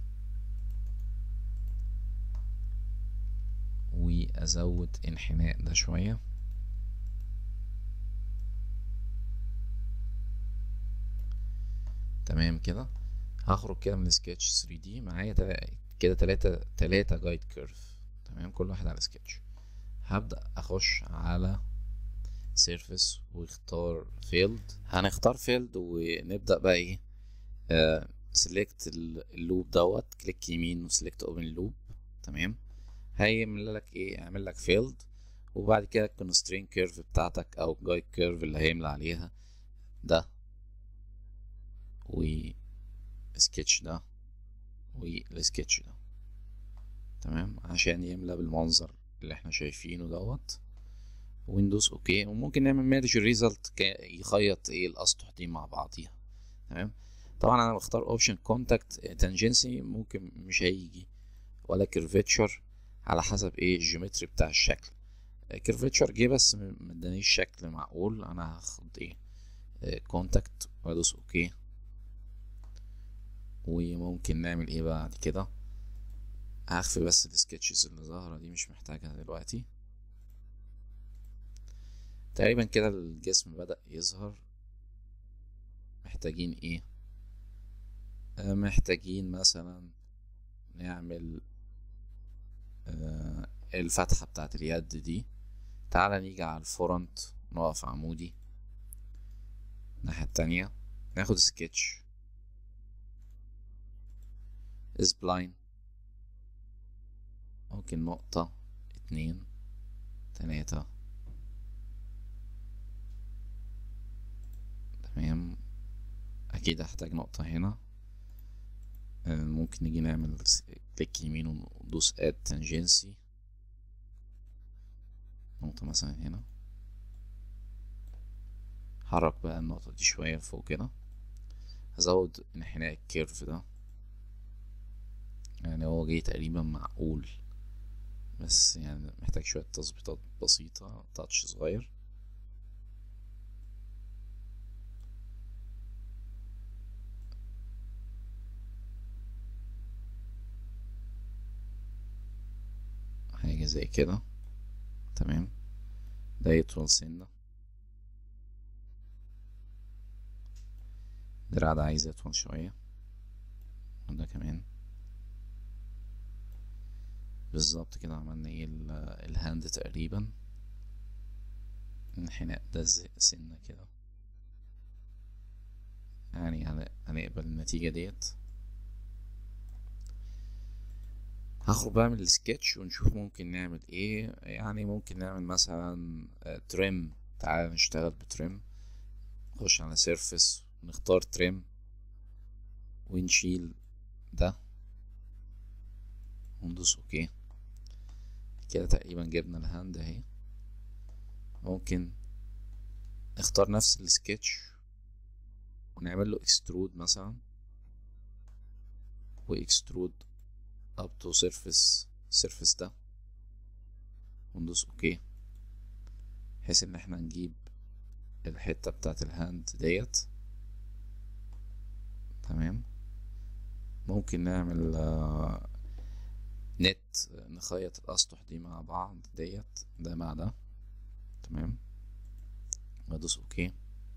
وأزود انحناء ده شوية تمام كده هخرج كده من السكتش 3D معايا كده تلاتة تلاتة جايد كيرف تمام كل واحد على سكتش هبدأ أخش على سيرفيس واختار فيلد هنختار فيلد ونبدأ بقى ايه آه سيلكت اللوب دوت كليك يمين وسيلكت اوبن لوب تمام هيعمل لك ايه يعمل لك فيلد وبعد كده الكونسترين كيرف بتاعتك او جايد كيرف اللي هيملى عليها ده و سكتش ده والسكتش ده تمام عشان يملى بالمنظر اللي احنا شايفينه دوت ويندوز اوكي وممكن نعمل ميرج ريزلت يخيط ايه الاسطح دي مع بعضيها تمام طبعا انا بختار اوبشن كونتاكت تانجنسي ممكن مش هيجي ولا كيرفيتشر على حسب ايه الجيومتري بتاع الشكل كيرفيتشر جه بس مدانيش شكل معقول انا هاخد ايه كونتاكت وادوس اوكي وممكن نعمل ايه بعد كده هخفي بس السكتشز اللي ظاهرة دي مش محتاجها دلوقتي تقريبا كده الجسم بدأ يظهر محتاجين ايه آه محتاجين مثلا نعمل آه الفتحة بتاعت اليد دي تعالى نيجي على الفرونت نقف عمودي الناحية التانية ناخد سكتش سبلاين ممكن نقطة اتنين تلاتة تمام أكيد هحتاج نقطة هنا ممكن نيجي نعمل كليك يمين وندوس اد تانجنسي نقطة مثلا هنا حرك بقى النقطة دي شوية فوق كده هزود انحناء الكيرف ده يعني هو جاي تقريبا معقول بس يعني محتاج شوية تظبيطات بسيطة تاتش صغير حاجة زي كده تمام ده يطول سنة الدراع ده عايز يطول شوية وده كمان بالظبط كده عملنا ايه الهاند تقريبا انحناء ده سنة كده يعني هنقبل النتيجة ديت هخرج بقى من السكتش ونشوف ممكن نعمل ايه يعني ممكن نعمل مثلا تريم تعال نشتغل بتريم نخش على سيرفيس نختار تريم ونشيل ده وندوس اوكي كده تقريبا جبنا الهاند اهي ممكن نختار نفس السكتش ونعمل له اكسترود مثلا واكسترود اب تو سيرفيس سيرفيس ده وندوس اوكي بحيث ان احنا نجيب الحتة بتاعت الهاند ديت تمام ممكن نعمل آه نت نخيط الاسطح دي مع بعض ديت ده مع ده تمام بدوس اوكي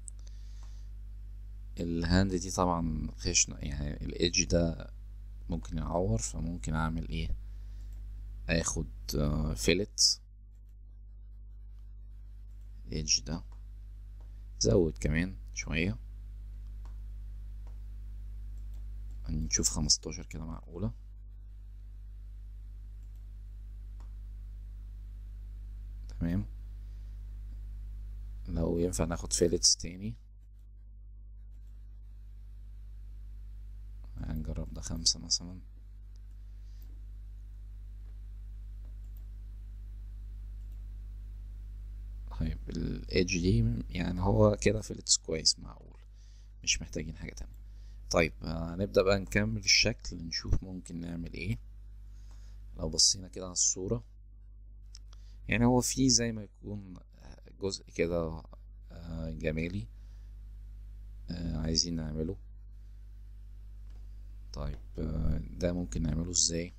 الهاند دي طبعا خشنة يعني الايدج ده ممكن يعور فممكن اعمل ايه اخد فيلت الايدج ده زود كمان شوية نشوف خمستاشر كده معقولة تمام لو ينفع ناخد فيلتس تاني هنجرب ده خمسة مثلا طيب الايدج دي يعني هو كده فيلتس كويس معقول مش محتاجين حاجة تانية طيب هنبدأ بقى نكمل الشكل نشوف ممكن نعمل ايه لو بصينا كده على الصورة يعني هو في زي ما يكون جزء كده جمالي عايزين نعمله طيب ده ممكن نعمله ازاي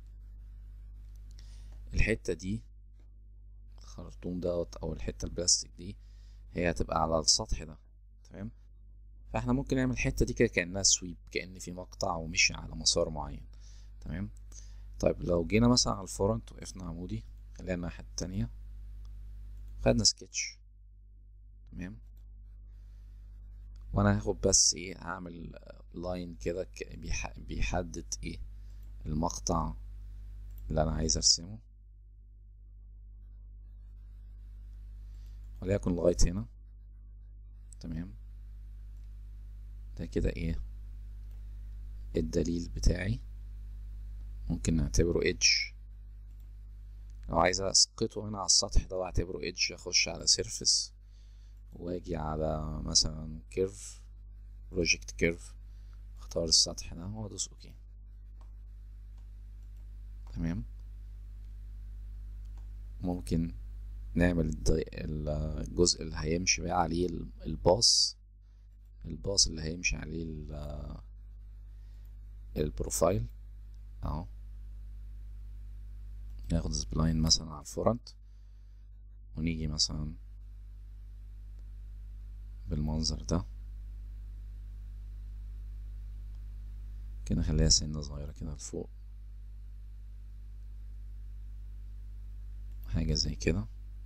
الحتة دي الخرطوم دوت او الحتة البلاستيك دي هي هتبقى على السطح ده تمام فاحنا ممكن نعمل الحتة دي كده كأنها سويب كأن في مقطع ومشي على مسار معين تمام طيب لو جينا مثلا على الفرونت وقفنا عمودي خلينا الناحية التانية خدنا سكتش تمام وانا هاخد بس ايه هعمل لاين كده بيحدد ايه المقطع اللي انا عايز ارسمه وليكن لغاية هنا تمام ده كده ايه الدليل بتاعي ممكن نعتبره ايدج لو عايز اسقطه هنا على السطح ده واعتبره ايدج اخش على سيرفيس واجي على مثلا كيرف بروجكت كيرف اختار السطح ده وادوس اوكي تمام ممكن نعمل الجزء اللي هيمشي بقى عليه الباص الباص اللي هيمشي عليه البروفايل اهو ناخد سبلاين مثلا على الفرونت ونيجي مثلا بالمنظر ده كده نخليها سنة صغيرة كده لفوق حاجة زي كده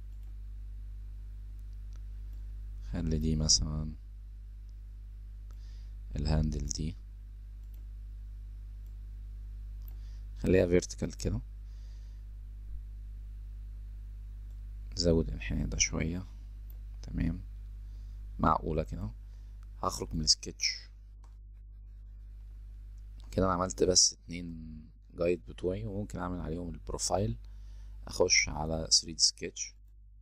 خلي دي مثلا الهاندل دي خليها فيرتيكال كده نزود الانحناء ده شوية تمام معقولة كده هخرج من السكتش كده انا عملت بس اتنين جايد بتوعي وممكن اعمل عليهم البروفايل اخش على 3 دي سكتش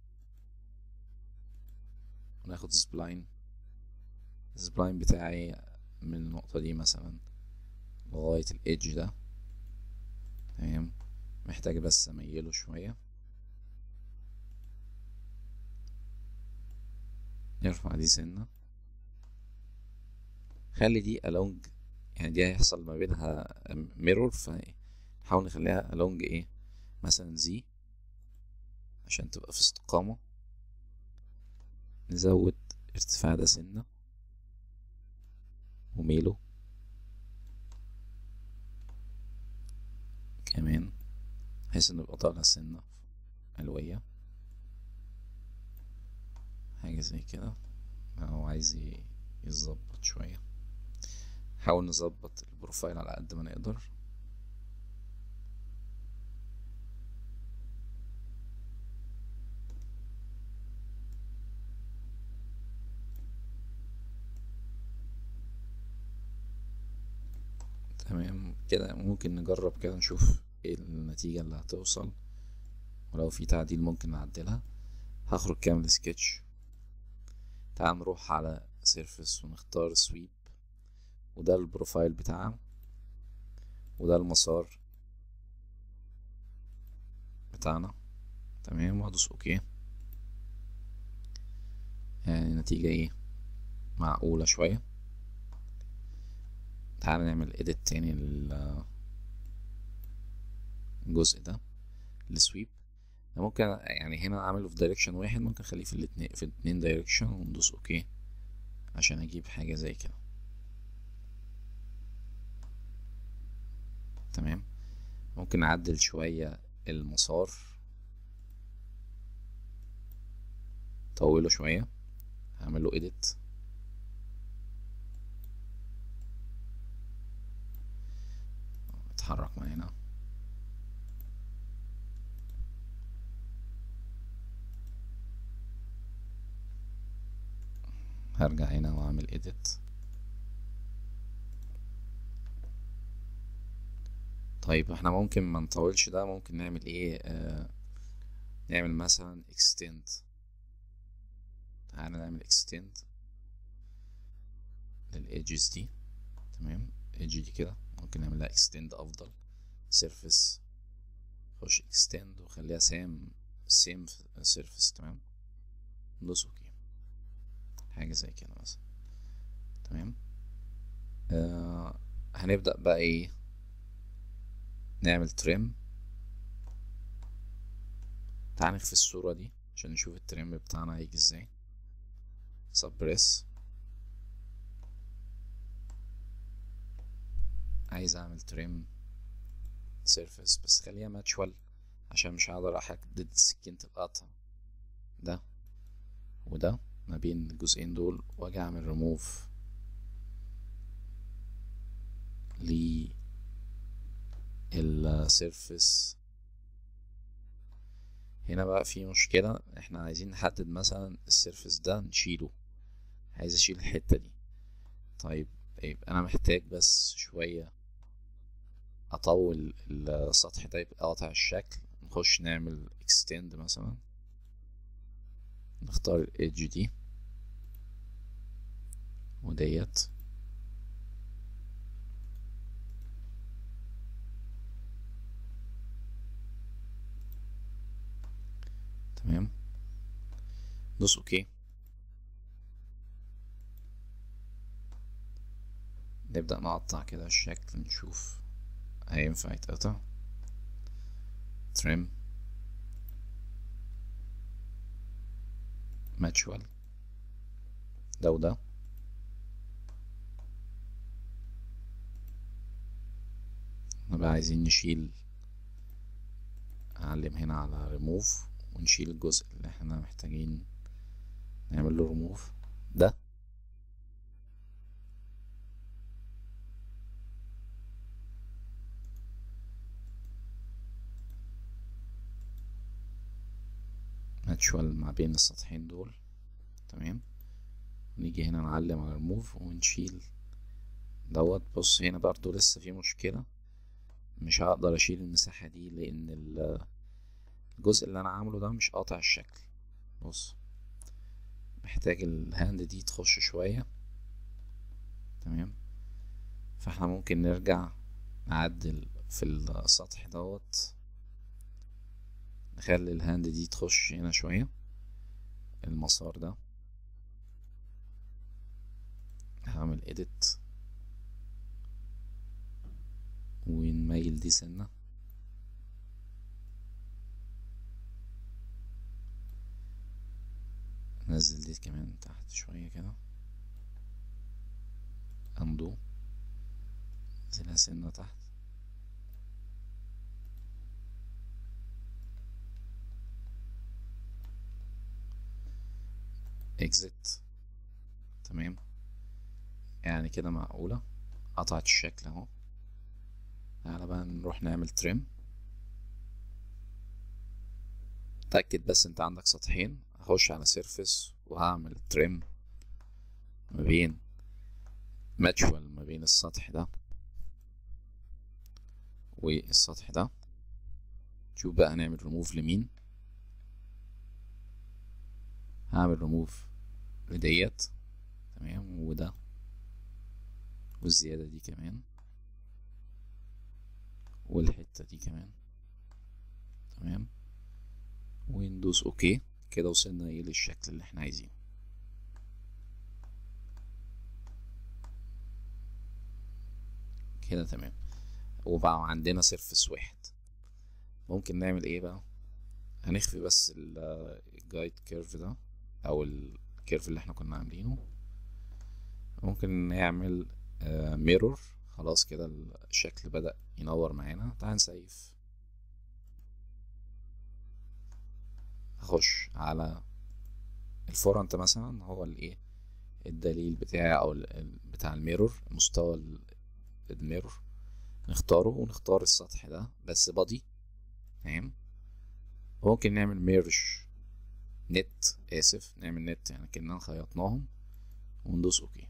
وناخد سبلاين السبلاين بتاعي من النقطة دي مثلا لغاية الايدج ده تمام محتاج بس اميله شوية نرفع دي سنة خلي دي along يعني دي هيحصل ما بينها ميرور فنحاول نخليها along ايه مثلا زي عشان تبقى في استقامة نزود ارتفاع ده سنة وميله كمان بحيث انه يبقى طالع سنة علوية حاجة زي كده هو عايز يظبط شوية نحاول نظبط البروفايل على قد ما نقدر تمام كده ممكن نجرب كده نشوف ايه النتيجة اللي هتوصل ولو في تعديل ممكن نعدلها هخرج كامل سكتش تعال نروح على سيرفيس ونختار سويب وده البروفايل بتاعها وده المسار بتاعنا تمام وادوس اوكي يعني نتيجة ايه معقولة شوية تعال نعمل edit تاني للجزء ده السويب ممكن يعني هنا اعمله في دايركشن واحد ممكن اخليه في الاتنين في اتنين دايركشن وندوس اوكي عشان اجيب حاجة زي كده تمام ممكن اعدل شوية المسار طوله شوية هعمل له edit اتحرك معانا هرجع هنا واعمل edit طيب احنا ممكن ما نطولش ده ممكن نعمل ايه آه نعمل مثلا extend تعالى نعمل extend للإيدجز دي تمام ايدج دي كده ممكن نعملها extend افضل surface خش extend وخليها same same surface تمام ندوس اوكي حاجة زي كده مثلا تمام آه هنبدأ بقى ايه نعمل تريم تعال نخفي الصورة دي عشان نشوف التريم بتاعنا هيجي ازاي سبريس عايز اعمل تريم سيرفيس بس خليها ماتشوال عشان مش هقدر احدد سكينة القطع ده وده ما بين الجزئين دول واجي اعمل ريموف ل السيرفيس هنا بقى في مشكلة احنا عايزين نحدد مثلا السيرفيس ده نشيله عايز اشيل الحتة دي طيب يبقى انا محتاج بس شوية اطول السطح ده يبقى قاطع الشكل نخش نعمل extend مثلا نختار الايدج دي وديت تمام دوس اوكي نبدأ نقطع كده الشكل نشوف هينفع يتقطع trim matchual ده وده نبقى عايزين نشيل اعلم هنا على ريموف ونشيل الجزء اللي احنا محتاجين نعمل له ريموف ده ماتشوال ما بين السطحين دول تمام نيجي هنا نعلم على ريموف ونشيل دوت بص هنا برضو لسه في مشكلة مش هقدر اشيل المساحة دي لان الجزء اللي انا عامله ده مش قاطع الشكل بص محتاج الهاند دي تخش شوية تمام فاحنا ممكن نرجع نعدل في السطح دوت نخلي الهاند دي تخش هنا شوية المسار ده هعمل edit ونميل دي سنة نزل دي كمان تحت شوية كده اندو نزلها سنة تحت exit تمام يعني كده معقولة قطعت الشكل اهو تعالى بقى نروح نعمل تريم تأكد بس انت عندك سطحين هخش على سيرفيس وهعمل تريم ما بين ماتشوال ما بين السطح ده والسطح ده شوف بقى هنعمل ريموف لمين هعمل ريموف لديت تمام وده والزيادة دي كمان والحتة دي كمان تمام وندوس اوكي كده وصلنا ايه للشكل اللي احنا عايزينه كده تمام وبقى عندنا سيرفس واحد ممكن نعمل ايه بقى هنخفي بس الجايد كيرف ده او الكيرف اللي احنا كنا عاملينه ممكن نعمل ميرور خلاص كده الشكل بدأ ينور معانا تعال نسيف هخش على الفورنت مثلا هو الايه الدليل بتاعي او ال- ال- بتاع الميرور مستوى ال- الميرور نختاره ونختار السطح ده بس بادي تمام ممكن نعمل ميرج نت اسف نعمل نت يعني كأننا خيطناهم وندوس اوكي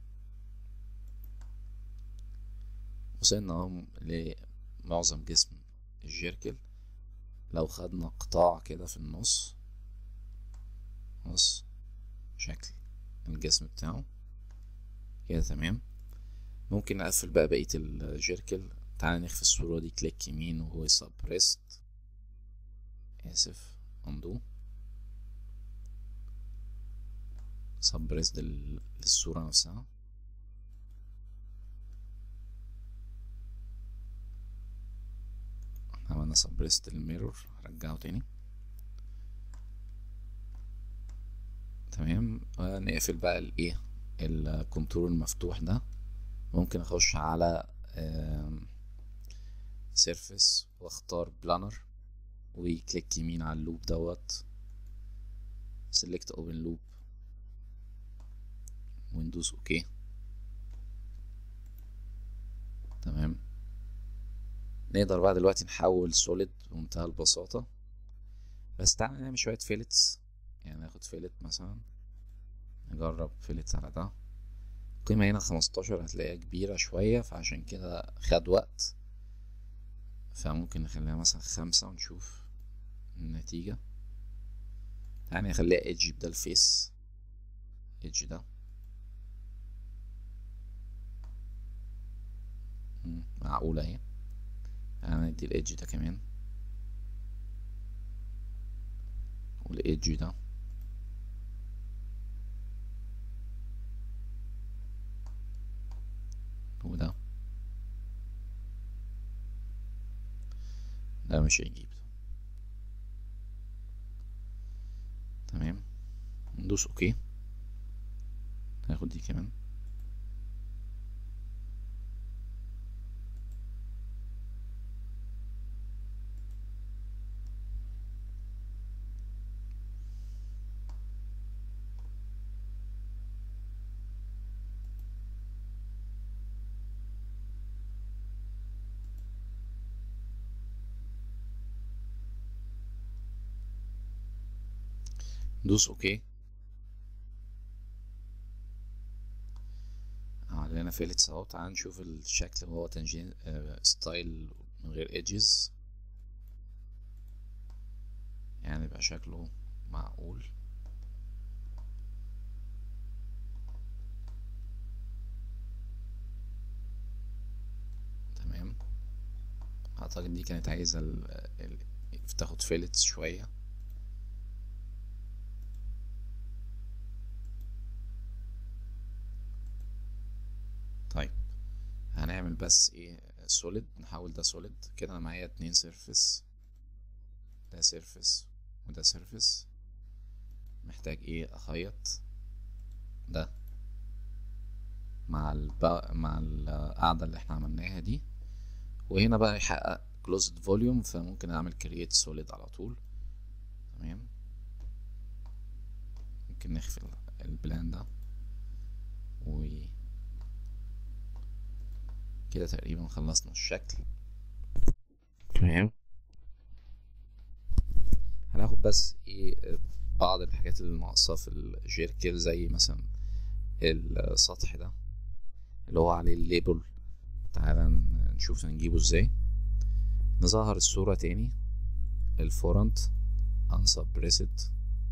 وصلنا اهو لمعظم جسم الجيركل لو خدنا قطاع كده في النص نص شكل الجسم بتاعه كده تمام ممكن نقفل بقى بقية الجيركل تعالى نخفي الصورة دي كليك يمين وهو سبريست آسف undo سبريست للصورة نفسها عملنا سبريست للميرور هرجعه تاني تمام نقفل بقى الايه الكونتور المفتوح ده ممكن اخش على سيرفيس واختار بلانر وكليك يمين على اللوب دوت سيلكت اوبن لوب وندوس اوكي تمام نقدر بقى دلوقتي نحول سوليد بمنتهى البساطة بس تعالى نعمل شوية فيلتس يعني ناخد فيلت مثلا نجرب فيلت على ده القيمة هنا خمستاشر هتلاقيها كبيرة شوية فعشان كده خد وقت فممكن نخليها مثلا خمسة ونشوف النتيجة يعني نخليها ايدج بدل فيس ايدج ده مم، معقولة اهي انا ندي الايدج ده كمان والايدج ده وده ده مش هيجيب تمام ندوس اوكي هاخد دي كمان دوس اوكي علينا فيلتس اهو تعال نشوف الشكل وهو تنجين آه ستايل من غير ايدجز يعني يبقى شكله معقول تمام اعتقد دي كانت عايزة ال... ال... تاخد فيلتس شوية طيب هنعمل بس ايه سوليد نحول ده سوليد كده انا معايا اتنين سيرفيس ده سيرفيس وده سيرفيس محتاج ايه اخيط ده مع الب... مع القاعدة اللي احنا عملناها دي وهنا بقى يحقق closed volume فممكن اعمل create solid على طول تمام ممكن نخفي البلان ده و كده تقريبا خلصنا الشكل تمام هناخد بس ايه بعض الحاجات اللي ناقصة في الجيركل زي مثلا السطح ده اللي هو عليه الليبل تعالى نشوف هنجيبه ازاي نظهر الصورة تاني الفورنت unsuppressed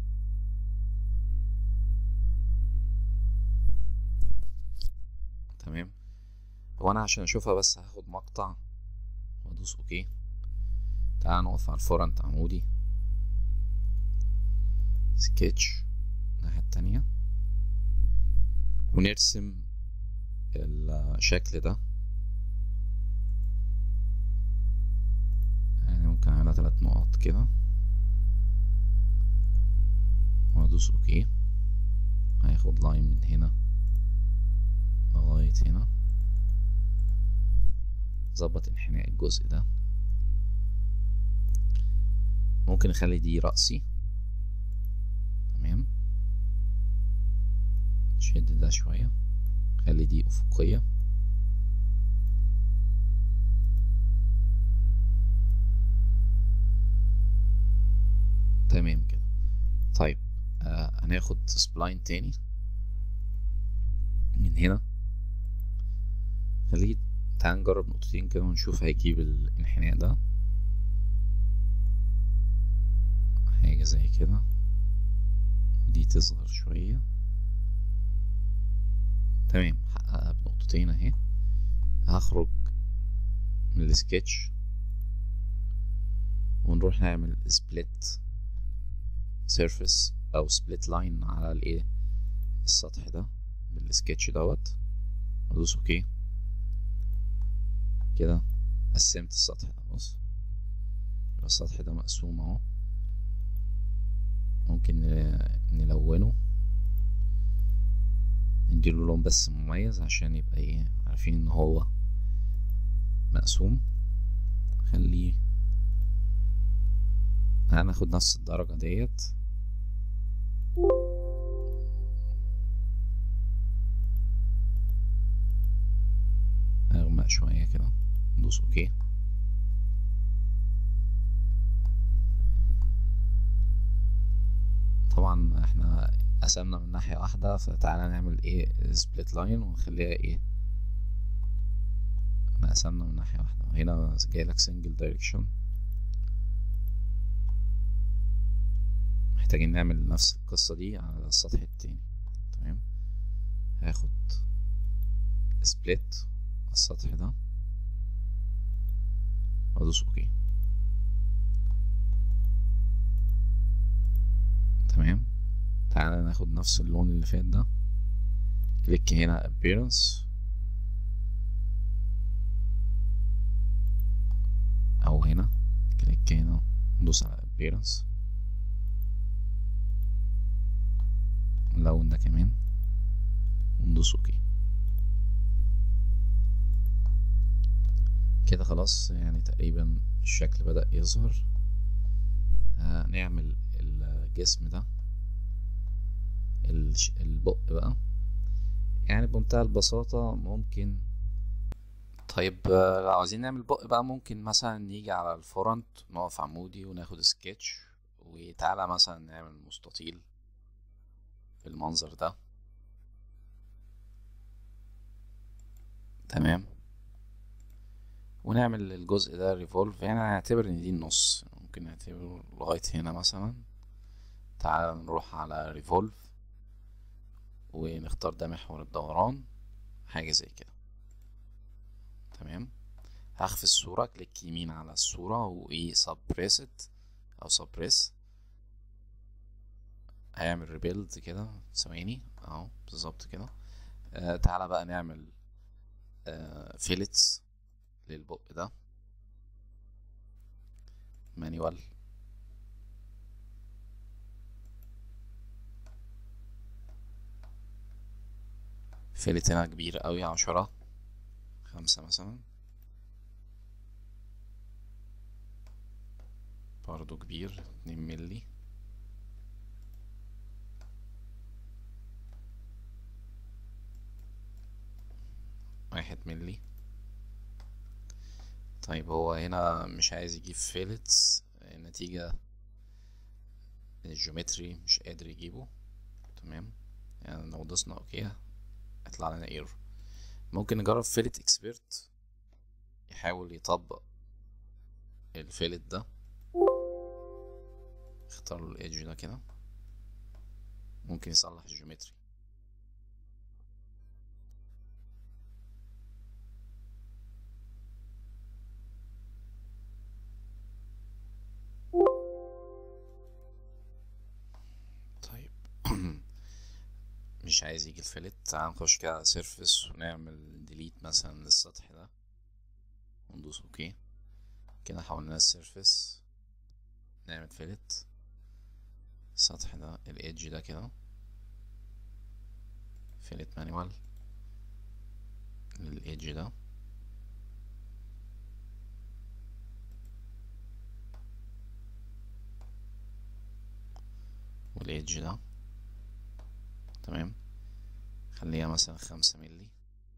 تمام هو انا عشان اشوفها بس هاخد مقطع وادوس اوكي تعال نقف على الفورنت عمودي سكتش الناحية التانية ونرسم الشكل ده يعني ممكن على ثلاث نقط كده وادوس اوكي هياخد لاين من هنا لغاية هنا ظبط انحناء الجزء ده ممكن نخلي دي رأسي تمام شد ده شوية خلي دي أفقية تمام كده طيب آه هناخد سبلاين تاني من هنا خليه تعال نجرب نقطتين كده ونشوف هيجيب الانحناء ده حاجة زي كده دي تصغر شوية تمام حققها بنقطتين اهي هخرج من السكتش ونروح نعمل سبليت سيرفيس او سبليت لاين على الايه السطح ده بالسكتش دوت ادوس اوكي كده قسمت السطح ده بص السطح ده مقسوم اهو ممكن نلونه نديله لون بس مميز عشان يبقى ايه عارفين ان هو مقسوم خليه هناخد نفس الدرجة ديت اغمق شوية كده ندوس اوكي طبعا احنا قسمنا من ناحية واحدة فتعالى نعمل ايه سبليت لاين ونخليها ايه احنا قسمنا من ناحية واحدة هنا جايلك سنجل دايركشن محتاجين نعمل نفس القصة دي على السطح التاني تمام هاخد سبليت على السطح ده وادوس اوكي تمام تعالى ناخد نفس اللون اللي فات ده كليك هنا appearance او هنا كليك هنا ندوس على appearance اللون ده كمان وندوس اوكي كده خلاص يعني تقريبا الشكل بدأ يظهر هنعمل الجسم ده البق بقى يعني بمنتهى البساطة ممكن طيب لو عاوزين نعمل بق بقى ممكن مثلا نيجي على الفرونت نقف عمودي وناخد سكتش وتعالى مثلا نعمل مستطيل بالمنظر ده تمام ونعمل الجزء ده ريفولف يعني هنعتبر ان دي النص ممكن نعتبره لغاية هنا مثلا تعال نروح على ريفولف ونختار ده محور الدوران حاجة زي كده تمام هخفي الصورة كليك يمين على الصورة وايه سبريست او سبريس هيعمل ريبيلد كده ثواني اهو بالظبط كده آه تعالى بقى نعمل آه فيلتس للبق ده مانيوال فيلت هنا كبير قوي عشرة خمسة مثلا برضو كبير اتنين ملي واحد ملي طيب هو هنا مش عايز يجيب فيلتس النتيجة الجيومتري مش قادر يجيبه تمام يعني لو دوسنا اوكي هيطلع لنا ايرور ممكن نجرب فيلت اكسبرت يحاول يطبق الفيلت ده اختار له الايدج ده كده ممكن يصلح الجيومتري طيب مش عايز يجي الفلت تعال نخش كده على سيرفس ونعمل ديليت مثلا للسطح ده وندوس اوكي كده حولنا السيرفس نعمل فلت السطح ده الايدج ده كده فلت مانيوال للايدج ده والايدج ده تمام خليها مثلا خمسة ملي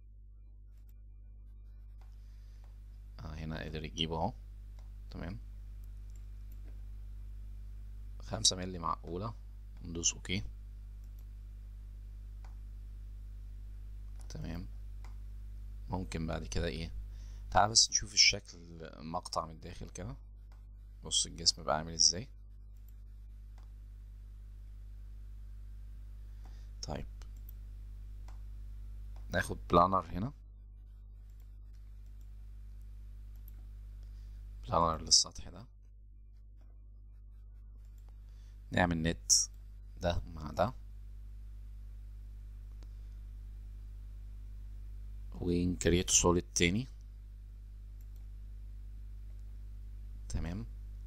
اه هنا قدر يجيبه اهو تمام خمسة ملي معقولة ندوس اوكي تمام ممكن بعد كده ايه تعال بس نشوف الشكل مقطع من الداخل كده بص الجسم بقى عامل ازاي طيب ناخد بلانر هنا بلانر للسطح ده نعمل نت ده مع ده ونكريت سوليد تاني تمام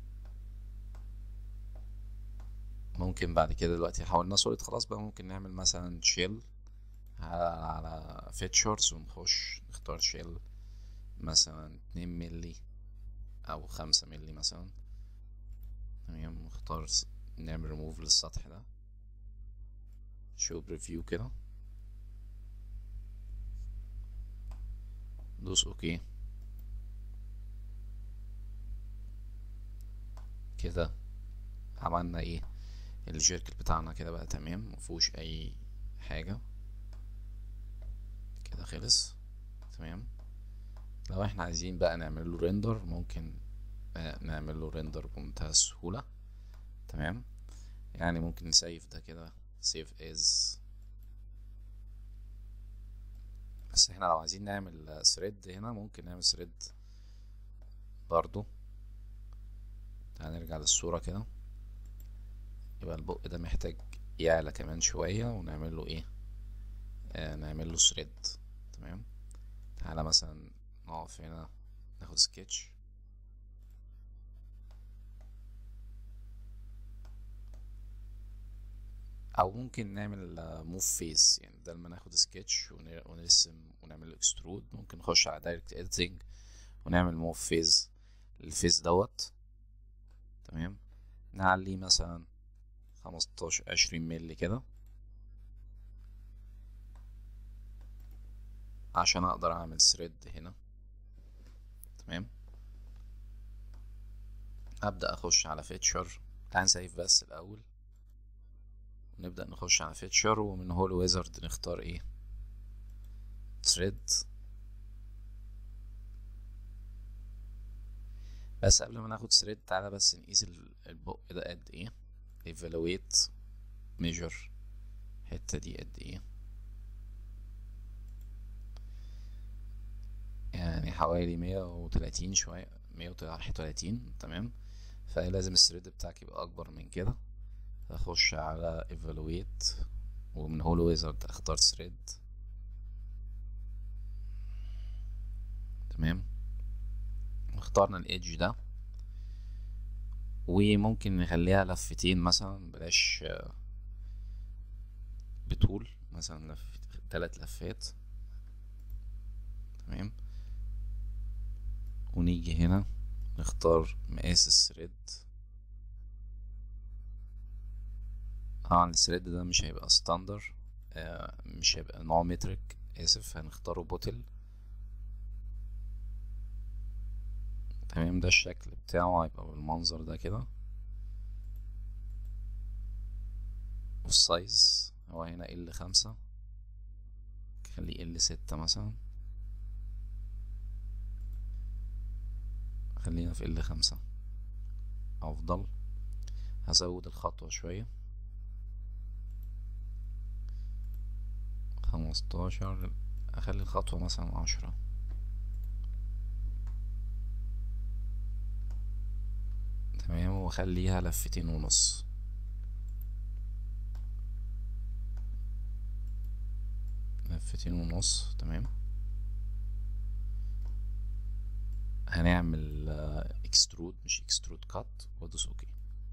ممكن بعد كده دلوقتي حولنا سوليد خلاص بقى ممكن نعمل مثلا شيل على على فيتشرز ونخش نختار شيل مثلا اتنين ملي او خمسة ملي مثلا تمام نختار نعمل ريموف للسطح ده شو بريفيو كده دوس اوكي كده عملنا ايه الجيركل بتاعنا كده بقى تمام مفهوش اي حاجة كده خلص تمام لو احنا عايزين بقى نعمل له ريندر ممكن نعمل له ريندر بمنتهى السهولة تمام يعني ممكن نسيف ده كده سيف از بس احنا لو عايزين نعمل ثريد هنا ممكن نعمل ثريد برضو تعال نرجع للصورة كده يبقى البق ده محتاج يعلى كمان شوية ونعمل له ايه آه نعمل له ثريد تمام تعالى مثلا نقف هنا ناخد سكتش او ممكن نعمل موف فيس يعني بدل ما ناخد سكتش ونرسم ونعمل اكسترود ممكن نخش على دايركت اديتنج ونعمل موف فيز للفيس دوت تمام نعليه مثلا خمستاشر عشرين ملي كده عشان اقدر اعمل ثريد هنا تمام ابدا اخش على فيتشر تعال نسيف بس الاول نبدأ نخش على فيتشر ومن هول ويزرد نختار ايه ثريد بس قبل ما ناخد ثريد تعالى بس نقيس البق ده قد ايه evaluate measure الحتة دي قد ايه يعني حوالي مية وتلاتين شوية مية وتلاتين تمام فلازم الثريد بتاعك يبقى اكبر من كده اخش على evaluate ومن هول ويزرد اختار thread تمام اخترنا الايدج ده وممكن نخليها لفتين مثلا بلاش بطول مثلا لف تلات لفات تمام ونيجي هنا نختار مقاس الثريد طبعا الثريد ده مش هيبقى ستاندر آه مش هيبقى نوع مترك اسف هنختاره بوتل تمام ده الشكل بتاعه هيبقى بالمنظر ده كده والسايز هو هنا ال خمسة خليه ال ستة مثلا خلينا في ال خمسة افضل هزود الخطوة شوية خمستاشر اخلي الخطوة مثلا عشرة تمام واخليها لفتين ونص لفتين ونص تمام هنعمل اكسترود مش اكسترود كات وادوس اوكي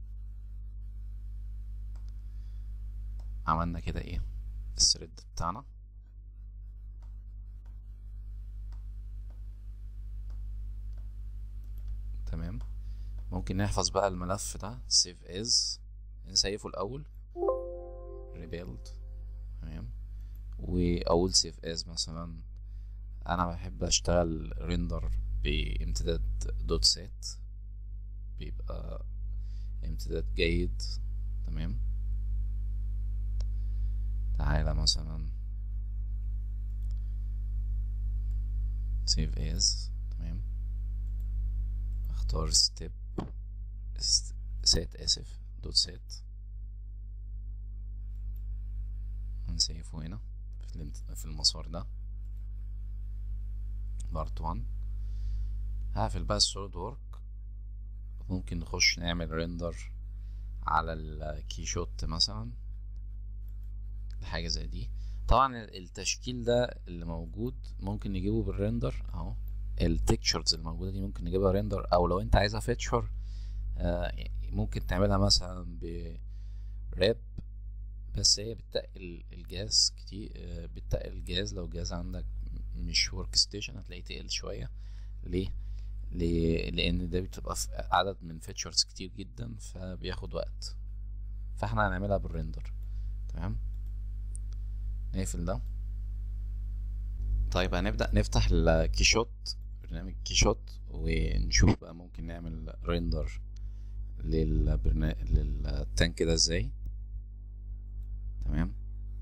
عملنا كده ايه الثريد بتاعنا تمام ممكن نحفظ بقى الملف ده save as نسيفه الأول rebuild تمام واقول سيف از مثلا انا بحب اشتغل ريندر بامتداد دوت سات بيبقى امتداد جيد تمام تعالى مثلا سيف از تمام اختار ستيب سات اسف دوت سات هنسيفه هنا في, الامت... في المسار ده بارت 1 هقفل بقى السوليد وورك ممكن نخش نعمل ريندر على الكي شوت مثلا حاجة زي دي طبعا التشكيل ده اللي موجود ممكن نجيبه بالريندر اهو التكتشرز الموجودة دي ممكن نجيبها ريندر او لو انت عايزها فيتشر آه ممكن تعملها مثلا براب بس هي بتقل الجهاز كتير آه بتقل الجهاز لو الجهاز عندك مش ورك ستيشن هتلاقيه تقل شوية ليه؟ ليه؟ لان ده بتبقى في عدد من فيتشرز كتير جدا فبياخد وقت فاحنا هنعملها بالريندر تمام نقفل ده طيب هنبدأ نفتح الكيشوت برنامج كيشوت ونشوف بقى ممكن نعمل ريندر للبرنا... للتانك ده ازاي تمام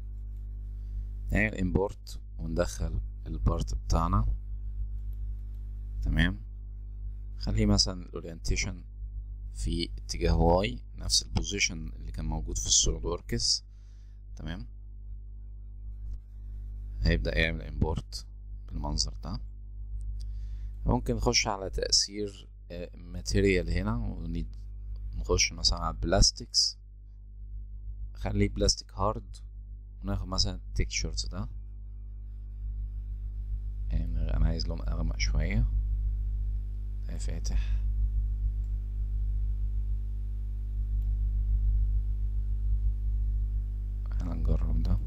نعمل امبورت وندخل البارت بتاعنا تمام خليه مثلا الاورينتيشن في اتجاه واي نفس البوزيشن اللي كان موجود في السوليد وركس تمام هيبدأ يعمل امبورت بالمنظر ده ممكن نخش على تأثير ماتيريال هنا ونخش مثلا على بلاستيكس خليه بلاستيك هارد وناخد مثلا التكشرز ده يعني انا عايز لون اغمق شوية ده فاتح هنجرب ده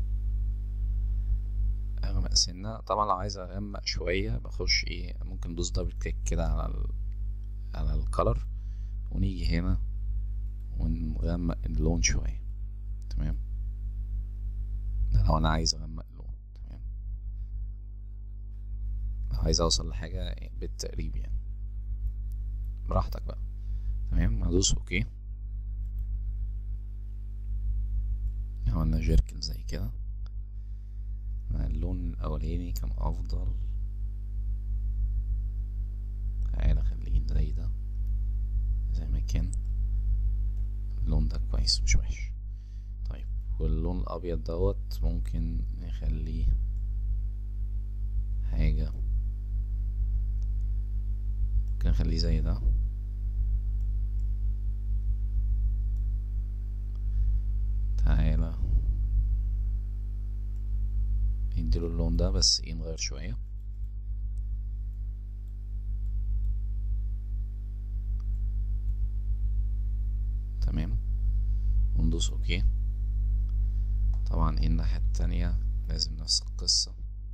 اغمق سنة طبعا لو عايز اغمق شوية بخش ايه ممكن ندوس دبل كليك كده على ال على الكلر ونيجي هنا ونغمق اللون شوية تمام ده لو انا عايز اغمق اللون تمام لو عايز اوصل لحاجة بالتقريب يعني براحتك بقى تمام هدوس اوكي عملنا جيركل زي كده اللون الاولاني كان افضل تعالى خليه زي ده زي ما كان اللون ده كويس مش وحش طيب واللون الابيض دوت ممكن نخليه حاجة ممكن نخليه زي ده تعالى نديله اللون ده بس ايه نغير شوية تمام وندوس اوكي طبعا ايه الناحية التانية لازم نفس القصة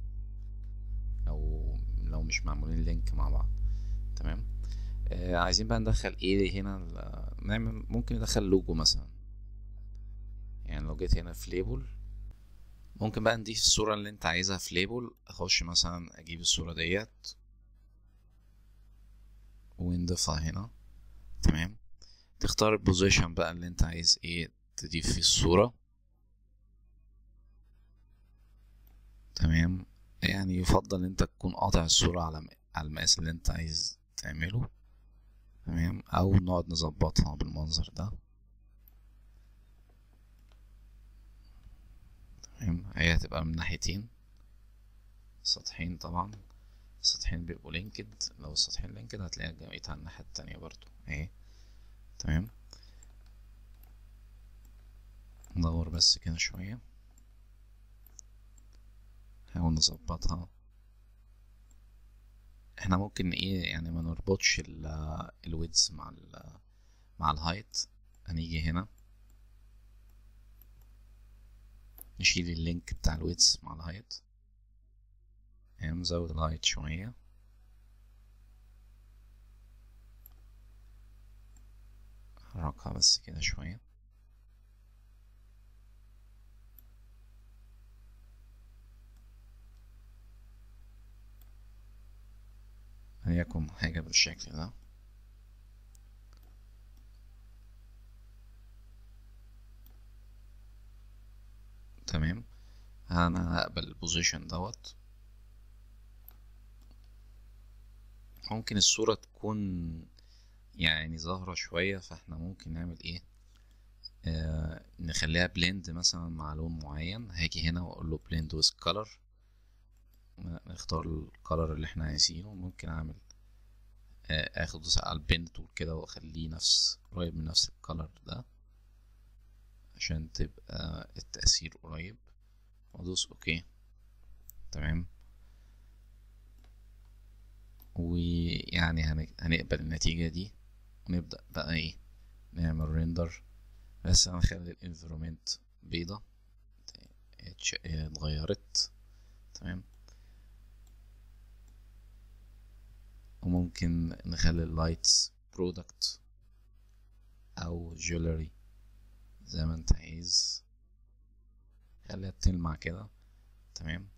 لو لو مش معمولين لينك مع بعض تمام آه عايزين بقى ندخل ايه هنا نعمل ممكن ندخل لوجو مثلا يعني لو جيت هنا في ليبل ممكن بقى نضيف الصورة اللي انت عايزها في ليبل اخش مثلا اجيب الصورة ديت ونضيفها هنا تمام تختار البوزيشن بقى اللي انت عايز ايه تضيف فيه الصورة تمام يعني يفضل انت تكون قاطع الصورة على على المقاس اللي انت عايز تعمله تمام او نقعد نظبطها بالمنظر ده تمام هي هتبقى من ناحيتين سطحين طبعا السطحين بيبقوا لينكد لو السطحين لينكد هتلاقيها جمعيتها على الناحية التانية برضو اهي تمام ندور بس كده شوية نحاول نظبطها احنا ممكن ايه يعني ما نربطش الويدز مع ال مع الهايت هنيجي هنا نشيل اللينك بتاع الويدز مع الهايت يعني نزود الهايت شوية حركها بس كده شوية هيكون حاجة بالشكل ده تمام انا هقبل البوزيشن دوت ممكن الصورة تكون يعني ظاهرة شوية فاحنا ممكن نعمل ايه آه نخليها بلند مثلا مع لون معين هاجي هنا واقول له بلند ويز كولر نختار الكولر اللي احنا عايزينه ممكن اعمل آه اخد على البن تول كده واخليه نفس قريب من نفس الكولر ده عشان تبقى التأثير قريب وادوس اوكي تمام ويعني هنقبل النتيجة دي ونبدأ بقى ايه نعمل ريندر بس هنخلي الانفيرومنت بيضة اتغيرت تمام وممكن نخلي اللايتس برودكت او جولري زي ما انت عايز خليها تلمع كده تمام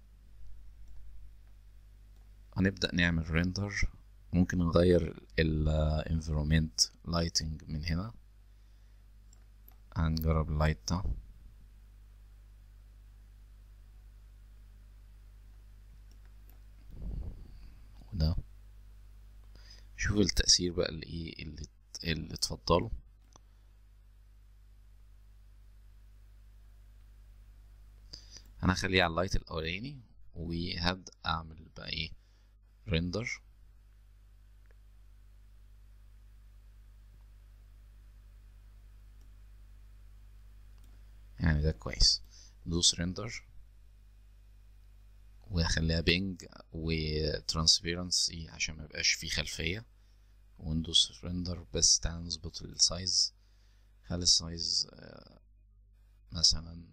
هنبدأ نعمل ريندر ممكن نغير ال environment lighting من هنا هنجرب اللايت ده وده شوف التأثير بقى اللي ايه اللي اللي تفضله انا هخليه على اللايت الاولاني وهبدأ اعمل بقى ايه ريندر يعني ده كويس ندوس ريندر وهخليها بينج وترانسبيرنسي عشان ما يبقاش فيه خلفية وندوس ريندر بس تعالى نظبط السايز خلي السايز مثلا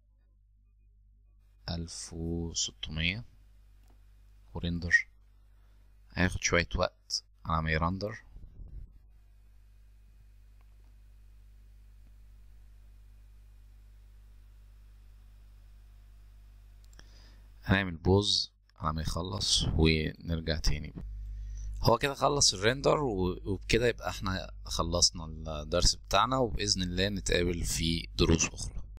ألف وستمية وريندر هياخد شوية وقت على ما يرندر هنعمل بوز على ما يخلص ونرجع تاني هو كده خلص الريندر وبكده يبقى احنا خلصنا الدرس بتاعنا وبإذن الله نتقابل في دروس أخرى